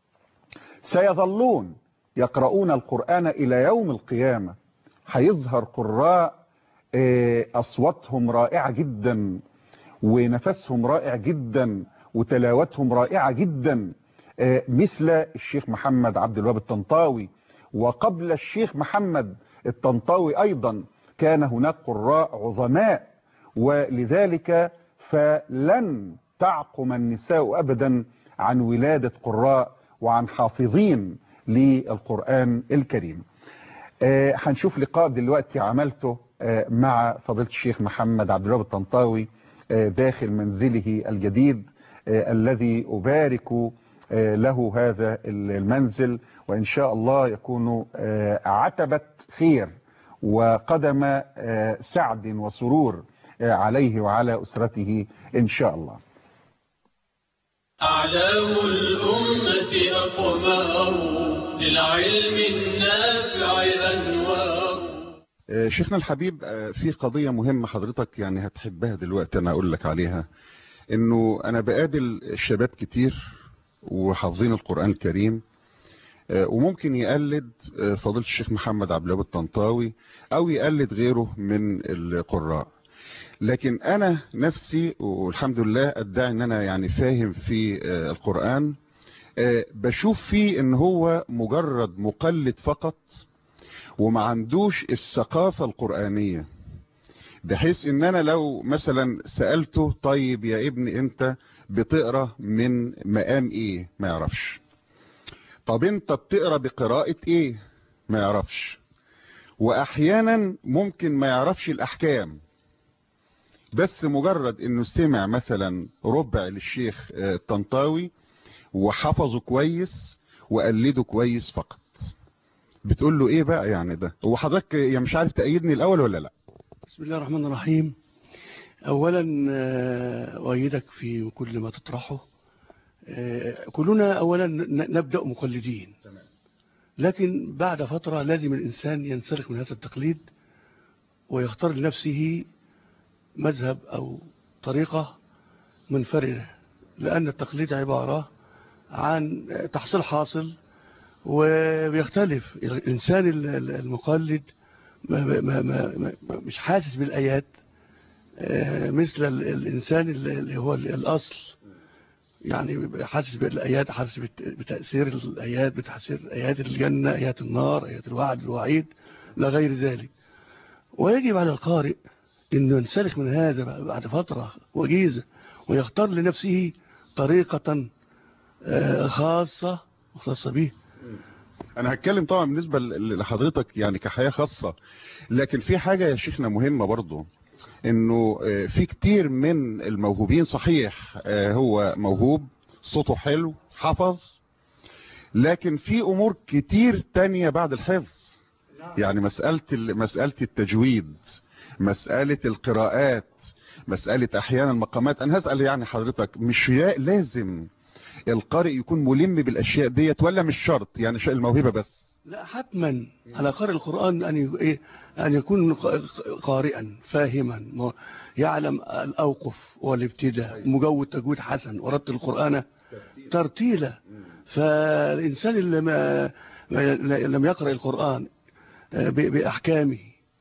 سيظلون يقرؤون القرآن إلى يوم القيامة هيظهر قراء آه، أصواتهم رائعة جدا ونفسهم رائع جدا وتلاوتهم رائعة جدا آه، مثل الشيخ محمد عبد الوهاب الطنطاوي وقبل الشيخ محمد الطنطاوي أيضا كان هناك قراء عظماء ولذلك فلن تعقم النساء أبدا عن ولادة قراء وعن حافظين للقرآن الكريم آه، هنشوف لقاء دلوقتي عملته آه، مع فضيلة الشيخ محمد عبد الوهاب الطنطاوي آه، داخل منزله الجديد آه، الذي أبارك آه، له هذا المنزل وإن شاء الله يكون آه، عتبة خير وقدم آه، سعد وسرور آه، عليه وعلى أسرته إن شاء الله أعلام الأمة أقمار للعلم النافع أنوار آه، شيخنا الحبيب آه، في قضية مهمة حضرتك يعني هتحبها دلوقتي أنا أقول لك عليها إنه أنا بقابل الشباب كتير وحافظين القرآن الكريم آه، وممكن يقلد آه، فضيلة الشيخ محمد عبد الوهاب الطنطاوي أو يقلد غيره من القراء لكن أنا نفسي والحمد لله أدعي إن أنا يعني فاهم في آه، القرآن آه، بشوف فيه إن هو مجرد مقلد فقط وما عندوش الثقافة القرآنية بحيث ان انا لو مثلا سألته طيب يا ابني انت بتقرأ من مقام ايه ما يعرفش طب انت بتقرأ بقراءة ايه ما يعرفش واحيانا ممكن ما يعرفش الاحكام بس مجرد انه سمع مثلا ربع للشيخ آه، الطنطاوي وحفظه كويس وقلده كويس فقط بتقول له ايه بقى يعني ده هو حضرتك يعني مش عارف تأيدني الاول ولا لا بسم الله الرحمن الرحيم أولا آه، أؤيدك في كل ما تطرحه آه، كلنا أولا ن- نبدأ مقلدين لكن بعد فترة لازم الإنسان ينسلخ من هذا التقليد ويختار لنفسه مذهب أو طريقة منفردة لأن التقليد عبارة عن تحصيل حاصل وبيختلف الإنسان ال- ال- المقلد ما ما ما ما ما مش حاسس بالآيات آه، مثل ال- الإنسان اللي اللي هو ال- الأصل يعني بيبقى حاسس بالآيات حاسس بت- بتأثير الآيات بتأثير آيات الجنة آيات النار آيات الوعد الوعيد لا غير ذلك ويجب على القارئ أنه ينسلخ من هذا بعد فترة وجيزة ويختار لنفسه طريقة آه، خاصة خاصة به انا هتكلم طبعا بالنسبة ل- لحضرتك يعني كحياة خاصة لكن في حاجة يا شيخنا مهمة برضو انه آه، في كتير من الموهوبين صحيح آه، هو موهوب صوته حلو حفظ لكن في امور كتير تانية بعد الحفظ يعني مسألة ال- مسألة التجويد مسألة القراءات مسألة احيانا المقامات انا هسأل يعني حضرتك مش يا- لازم القارئ يكون ملم بالاشياء ديت ولا مش شرط يعني شيء الموهبة بس لا حتما على قارئ القرآن أن ي- إيه؟ أن يكون ق- قارئا فاهما م- يعلم الأوقف والابتداء مجود تجويد حسن ورتل القرآن ترتيلا فالإنسان اللي ما ما- لم يقرأ القرآن آه، ب- بأحكامه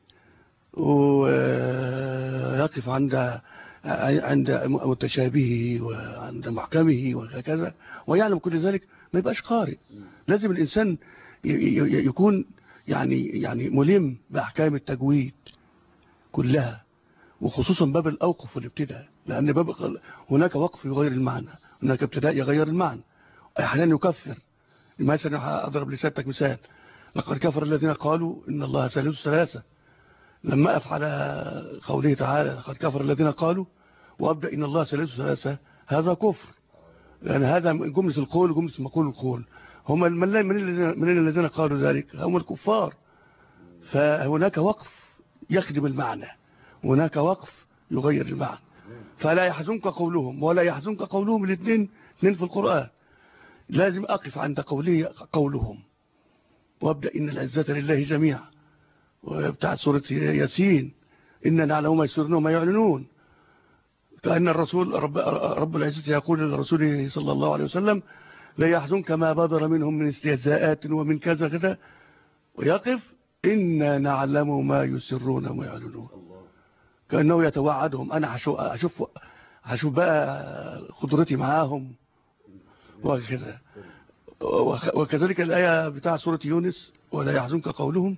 ويقف عند عند متشابهه وعند محكمه وهكذا ويعلم كل ذلك ما يبقاش قارئ لازم الإنسان ي- ي- يكون يعني يعني ملم بأحكام التجويد كلها وخصوصا باب الأوقف والابتداء لأن باب هناك وقف يغير المعنى هناك ابتداء يغير المعنى أحيانا يكفر مثلا أضرب لسانتك مثال لقد كفر الذين قالوا إن الله ثالث ثلاثة لما أقف على قوله تعالى لقد كفر الذين قالوا وأبدأ إن الله ثالث ثلاثة هذا كفر لأن هذا من جملة القول وجملة مقول القول هم من من الذين من الذين قالوا ذلك هم الكفار فهناك وقف يخدم المعنى هناك وقف يغير المعنى فلا يحزنك قولهم ولا يحزنك قولهم الاثنين اثنين في القرآن لازم أقف عند قوله قولهم وابدأ إن العزة لله جميعا وبتاعت سورة ياسين إن نعلم ما يسرون وما يعلنون كأن الرسول رب, رب العزة يقول لرسوله صلى الله عليه وسلم لا يحزنك ما بدر منهم من استهزاءات ومن كذا كذا ويقف إنا نعلم ما يسرون وما يعلنون كأنه يتوعدهم أنا هشوف هشوف هشوف بقى قدرتي معاهم وكذا وك- وكذلك الآية بتاع سورة يونس ولا يحزنك قولهم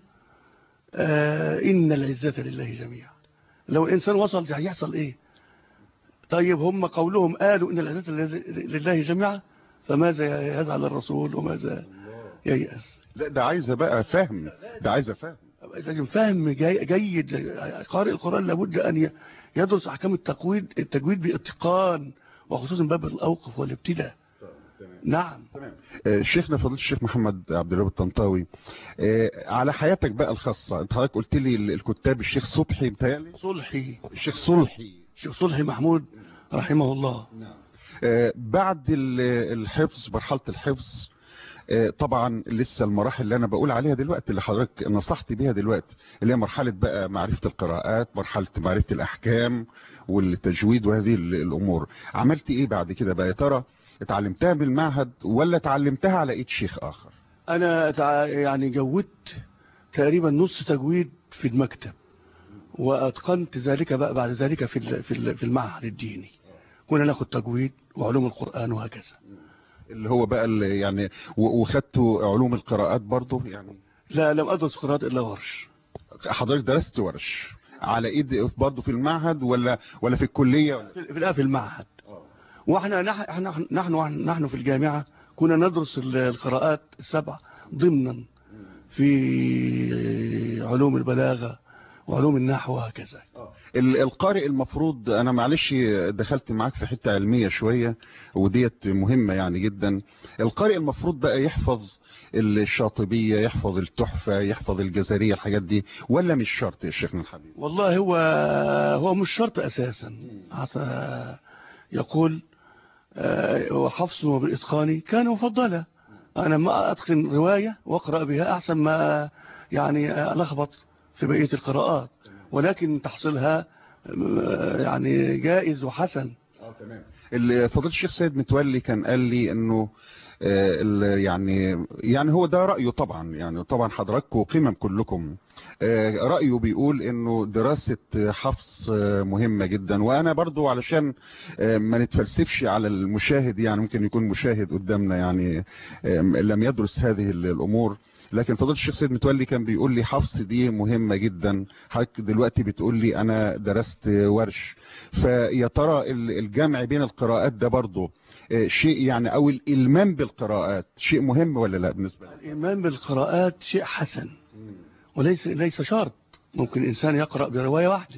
آه إن العزة لله جميعا لو الإنسان وصل يعني يحصل إيه طيب هم قولهم قالوا إن العزة لله جميعا فماذا يزعل الرسول وماذا ييأس لا ده عايزة بقى فهم ده عايزة فهم لازم فهم جي جيد قارئ القرآن لابد أن ي- يدرس أحكام التقويد التجويد باتقان وخصوصا باب الأوقف والابتداء نعم آه، شيخنا فضيله الشيخ محمد عبد الوهاب الطنطاوي آه، على حياتك بقى الخاصة انت حضرتك قلت لي ال- الكتاب الشيخ صبحي متهيألي صلحي الشيخ صلحي الشيخ صلحي محمود رحمه الله آه، بعد ال- الحفظ مرحلة الحفظ آه، طبعا لسه المراحل اللي انا بقول عليها دلوقتي اللي حضرتك نصحت بيها دلوقتي اللي هي مرحلة بقى معرفة القراءات مرحلة معرفة الاحكام والتجويد وهذه ال- الامور عملت ايه بعد كده بقى يا ترى اتعلمتها بالمعهد ولا اتعلمتها على ايد شيخ اخر أنا تع- يعني جودت تقريبا نص تجويد في المكتب وأتقنت ذلك بقى بعد ذلك في ال- في ال- في المعهد الديني كنا ناخد تجويد وعلوم القرآن وهكذا اللي هو بقى اللي يعني و- وخدتوا علوم القراءات برضه يعني لا لم أدرس قراءات إلا ورش حضرتك درست ورش على ايد برضه في المعهد ولا ولا في الكلية ولا في في- في المعهد واحنا نح- نحن نحن نحن في الجامعة كنا ندرس ال- القراءات السبع ضمنا في علوم البلاغة وعلوم النحو وهكذا ال- القارئ المفروض انا معلش دخلت معاك في حته علميه شويه وديت مهمه يعني جدا القارئ المفروض بقى يحفظ الشاطبيه يحفظ التحفه يحفظ الجزريه الحاجات دي ولا مش شرط يا شيخنا الحبيب والله هو هو مش شرط اساسا حتى يقول آه، وحفظه بالاتقان كان مفضلا انا ما اتقن روايه واقرا بها احسن ما يعني الخبط في بقيه القراءات ولكن تحصيلها آه، يعني جائز وحسن اللي فضيله الشيخ سيد متولي كان قال لي انه آه، ال- يعني يعني هو ده رأيه طبعا يعني طبعا حضراتكم قمم كلكم آه، رأيه بيقول انه دراسة حفظ آه، مهمة جدا وانا برضو علشان آه، ما نتفلسفش على المشاهد يعني ممكن يكون مشاهد قدامنا يعني آه، لم يدرس هذه ال- الامور لكن فضيله الشيخ سيد متولي كان بيقول لي حفظ دي مهمة جدا حضرتك دلوقتي بتقول لي انا درست ورش فيا ترى ال- الجمع بين القراءات ده برضو آه، شيء يعني او الالمام بالقراءات شيء مهم ولا لا بالنسبة لك الإيمان بالقراءات شيء حسن وليس ليس شرط ممكن الإنسان يقرأ برواية واحدة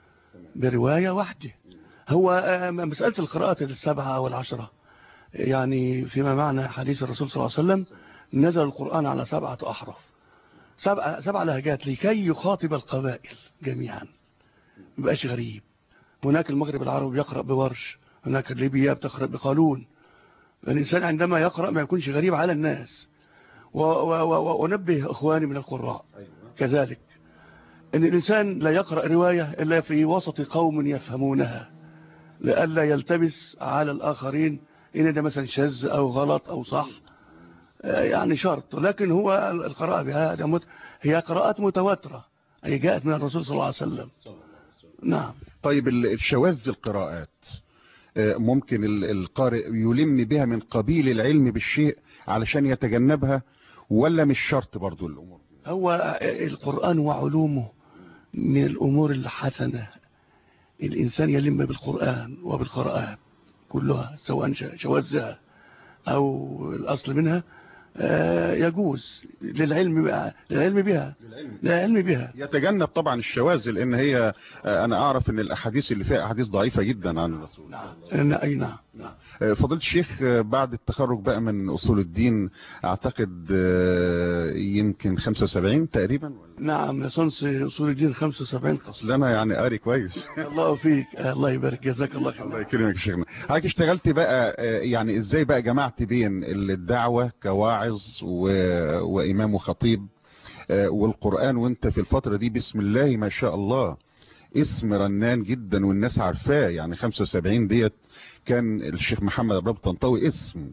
برواية واحدة هو آه، مسألة القراءات السبعة والعشرة يعني فيما معنى حديث الرسول صلى الله عليه وسلم نزل القرآن على سبعة أحرف سبعة, سبع لهجات لكي يخاطب القبائل جميعا مبقاش غريب هناك المغرب العربي يقرأ بورش هناك ليبيا بتقرأ بقانون الإنسان عندما يقرأ ما يكونش غريب على الناس و- و- و- وأنبه إخواني من القراء كذلك أن الإنسان لا يقرأ رواية إلا في وسط قوم يفهمونها لئلا يلتبس على الآخرين إن ده مثلا شاذ أو غلط أو صح آه، يعني شرط لكن هو القراءة بها ده مت- هي قراءات متواترة أي جاءت من الرسول صلى الله عليه وسلم نعم طيب ال- الشواذ القراءات آه، ممكن ال- القارئ يلم بها من قبيل العلم بالشيء علشان يتجنبها ولا مش شرط برضو الامور هو القرآن وعلومه من الأمور الحسنة الإنسان يلم بالقرآن وبالقراءات كلها سواء ش- شواذها أو الأصل منها آه، يجوز للعلم بها للعلم بها للعلم بها يتجنب طبعا الشواذ لان هي آه، انا اعرف ان الاحاديث اللي فيها احاديث ضعيفة جدا عن الرسول نعم أي نعم آه، فضيلة الشيخ آه، بعد التخرج بقى من اصول الدين اعتقد آه، يمكن 75 تقريبا نعم لصنص أصول الدين 75 اصل انا يعني قاري كويس الله فيك آه، الله يبارك جزاك الله خير الله يكرمك يا شيخنا حضرتك اشتغلت بقى آه، يعني ازاي بقى جمعت بين الدعوة كواعظ و... وامام وخطيب آه، والقرآن وانت في الفترة دي بسم الله ما شاء الله اسم رنان جدا والناس عارفاه يعني 75 ديت كان الشيخ محمد ابراهيم طنطاوي اسم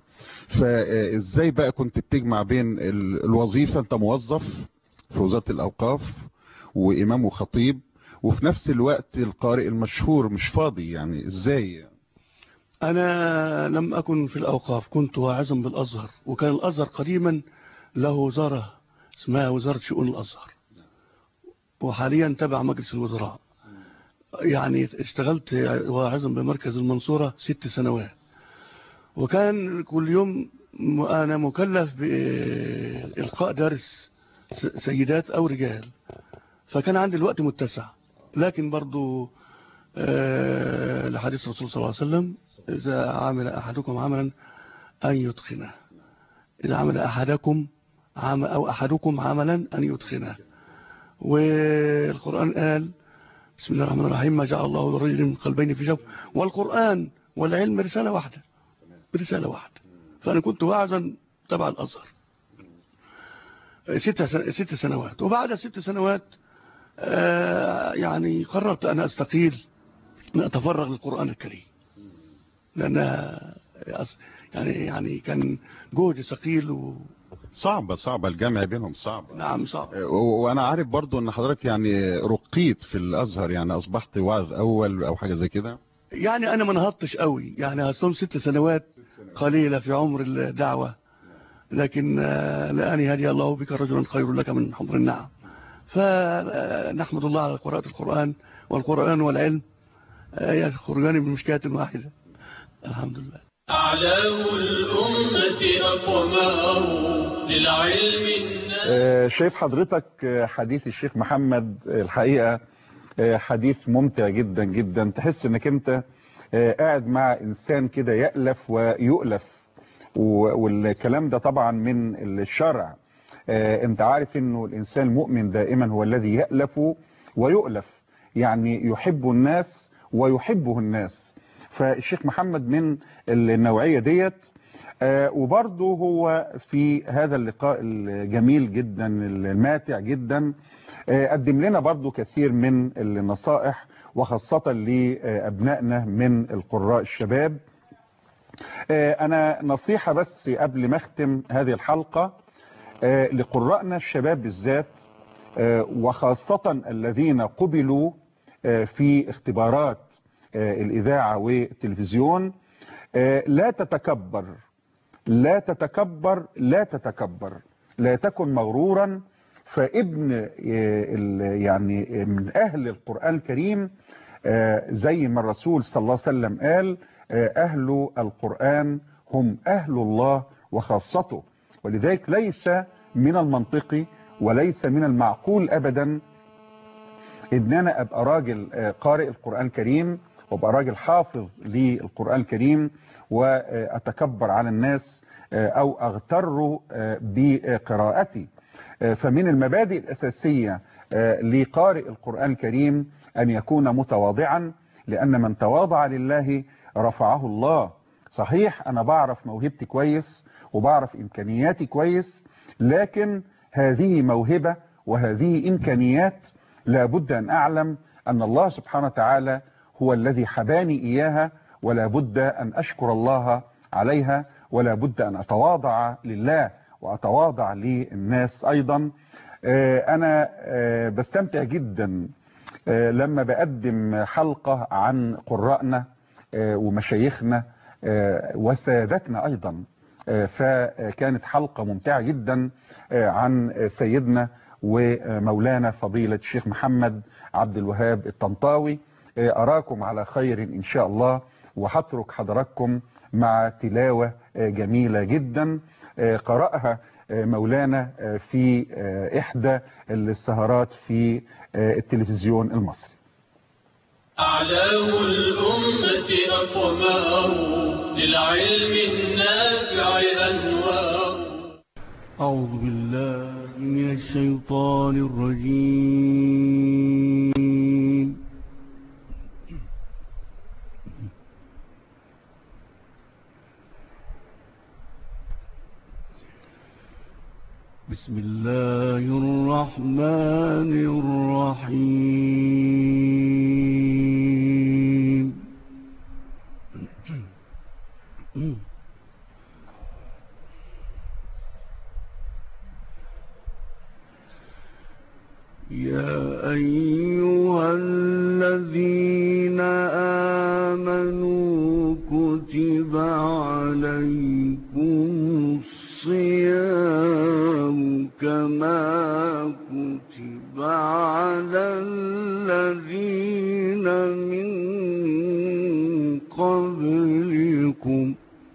فازاي بقى كنت بتجمع بين ال- الوظيفة انت موظف في وزارة الاوقاف وامام وخطيب وفي نفس الوقت القارئ المشهور مش فاضي يعني ازاي أنا لم أكن في الأوقاف كنت واعظا بالأزهر وكان الأزهر قديما له وزارة اسمها وزارة شؤون الأزهر وحاليا تبع مجلس الوزراء يعني اشتغلت واعظا بمركز المنصورة ست سنوات وكان كل يوم م- أنا مكلف بإلقاء درس س- سيدات أو رجال فكان عندي الوقت متسع لكن برضو آه، لحديث الرسول صلى الله عليه وسلم إذا عمل أحدكم عملا أن يتقنه إذا عمل أحدكم عمل أو أحدكم عملا أن يتقنه والقرآن قال بسم الله الرحمن الرحيم ما جعل الله لرجل من قلبين في جوف والقرآن والعلم رسالة واحدة رسالة واحدة فأنا كنت واعظا تبع الأزهر ست سن- ست سنوات وبعد ست سنوات آه، يعني قررت أن أستقيل أن أتفرغ للقرآن الكريم لأنها أص- يعني يعني كان جهد ثقيل و... صعبة صعبة الجمع بينهم صعب نعم صعب و- وانا عارف برضو ان حضرتك يعني رقيت في الازهر يعني اصبحت واعظ اول او حاجة زي كده يعني أنا ما نهضتش قوي يعني هصوم ست سنوات قليلة في عمر الدعوة لكن آه، لأن هدي الله بك رجلا خير لك من حمر النعم فنحمد الله على قراءة القرآن والقرآن والعلم آه، يخرجان من مشكاة واحدة الحمد لله أعلام الأمة أقوماه للعلم النافع آه، شايف حضرتك آه، حديث الشيخ محمد آه، الحقيقة آه، حديث ممتع جدا جدا تحس انك انت آه، قاعد مع انسان كده يألف ويؤلف و- والكلام ده طبعا من الشرع آه، انت عارف انه الانسان المؤمن دائما هو الذي يألف ويؤلف يعني يحب الناس ويحبه الناس فالشيخ محمد من النوعية ديت آه، وبرضه هو في هذا اللقاء الجميل جدا الماتع جدا آه، قدم لنا برضه كثير من النصائح وخاصة لأبنائنا من القراء الشباب آه، أنا نصيحة بس قبل ما أختم هذه الحلقة آه، لقراءنا الشباب بالذات آه، وخاصة الذين قبلوا آه، في اختبارات آه، الإذاعة والتلفزيون آه، لا تتكبر لا تتكبر لا تتكبر لا تكن مغرورا فابن آه، ال- يعني من أهل القرآن الكريم آه، زي ما الرسول صلى الله عليه وسلم قال آه، أهل القرآن هم أهل الله وخاصته ولذلك ليس من المنطقي وليس من المعقول أبدا ان انا ابقى راجل آه، قارئ القرآن الكريم وابقى راجل حافظ للقرآن الكريم واتكبر على الناس آه، او اغتر آه، بقراءتي آه، فمن المبادئ الاساسية آه، لقارئ القرآن الكريم ان يكون متواضعا لان من تواضع لله رفعه الله صحيح انا بعرف موهبتي كويس وبعرف امكانياتي كويس لكن هذه موهبة وهذه امكانيات لابد أن أعلم أن الله سبحانه وتعالى هو الذي حباني إياها ولا بد أن أشكر الله عليها ولا بد أن أتواضع لله وأتواضع للناس أيضا آه، أنا آه، بستمتع جدا آه، لما بقدم حلقة عن قرائنا آه، ومشايخنا آه، وسادتنا أيضا آه، فكانت حلقة ممتعة جدا آه، عن سيدنا ومولانا فضيلة الشيخ محمد عبد الوهاب الطنطاوي آه، أراكم على خير إن شاء الله وهترك حضراتكم مع تلاوة آه، جميلة جدا آه، قرأها آه، مولانا آه، في آه، إحدى السهرات في آه، التلفزيون المصري أعلام الأمة أقمار للعلم النافع أنوار أعوذ بالله من الشيطان الرجيم بسم الله الرحمن الرحيم يا أيها الذين آمنوا كتب عليكم الصيام كما كتب على الذين من قبلكم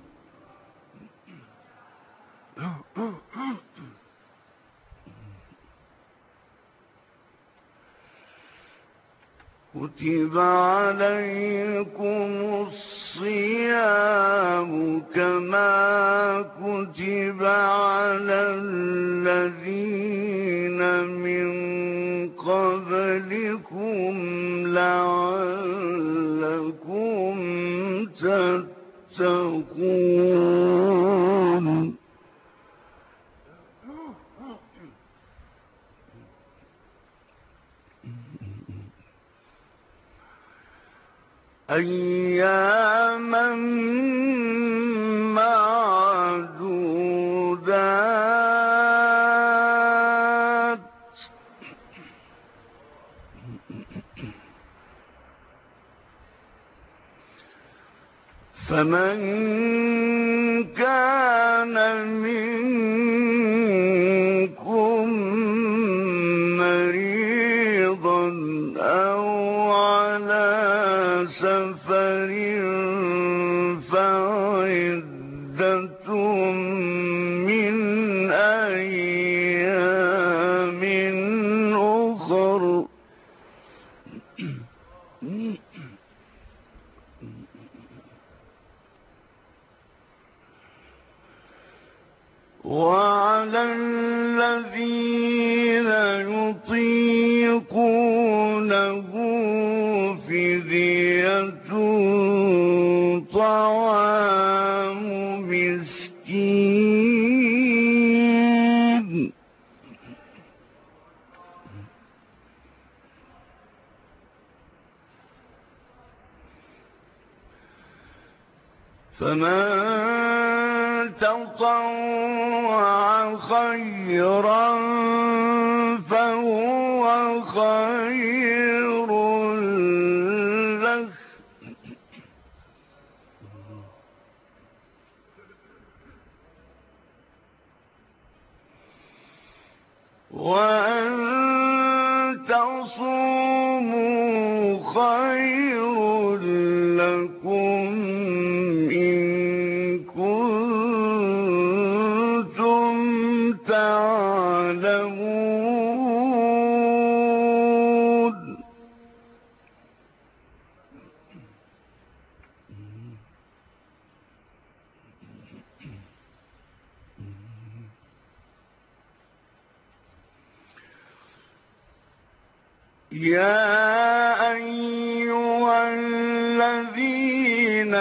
كتب عليكم الصيام كما كتب على الذين من قبلكم لعلكم تتقون أياما معدودات فمن كان منكم مريضا أو على سفر فعدة من أيام وعلى الذين يطيقونه فدية طعام مسكين فمن تطوع خيرا فهو خير له وأن تصوموا خير لكم إن كنتم تعلمون يا أيها الذين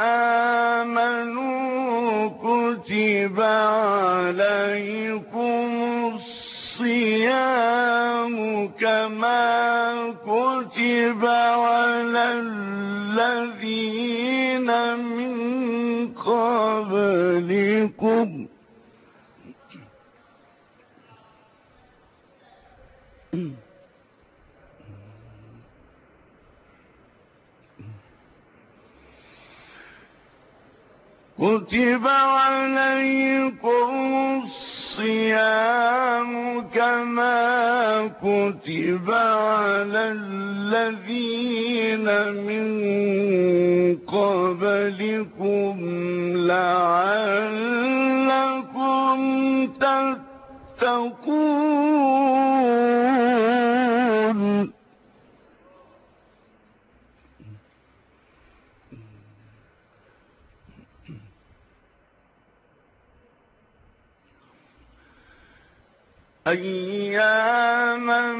آمنوا كتب عليكم الصيام كما كتب على الذين من قبلكم كتب عليكم الصيام كما كتب على الذين من قبلكم لعلكم تتقون أياما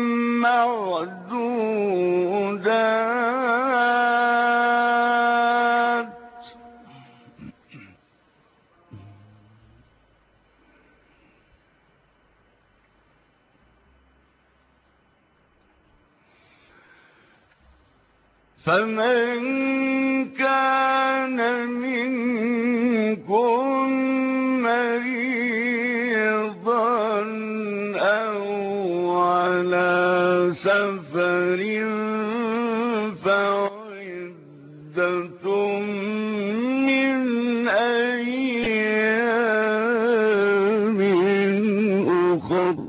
معدودات فمن كان منكم مريضا أو على سفر فعدة من أيام أخر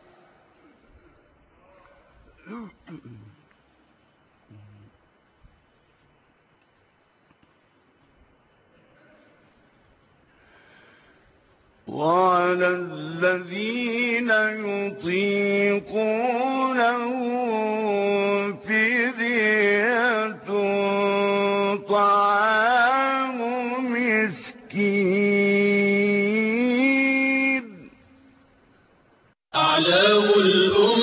وعلى الذين يطيقونه فدية طعام مسكين أعلام الأمة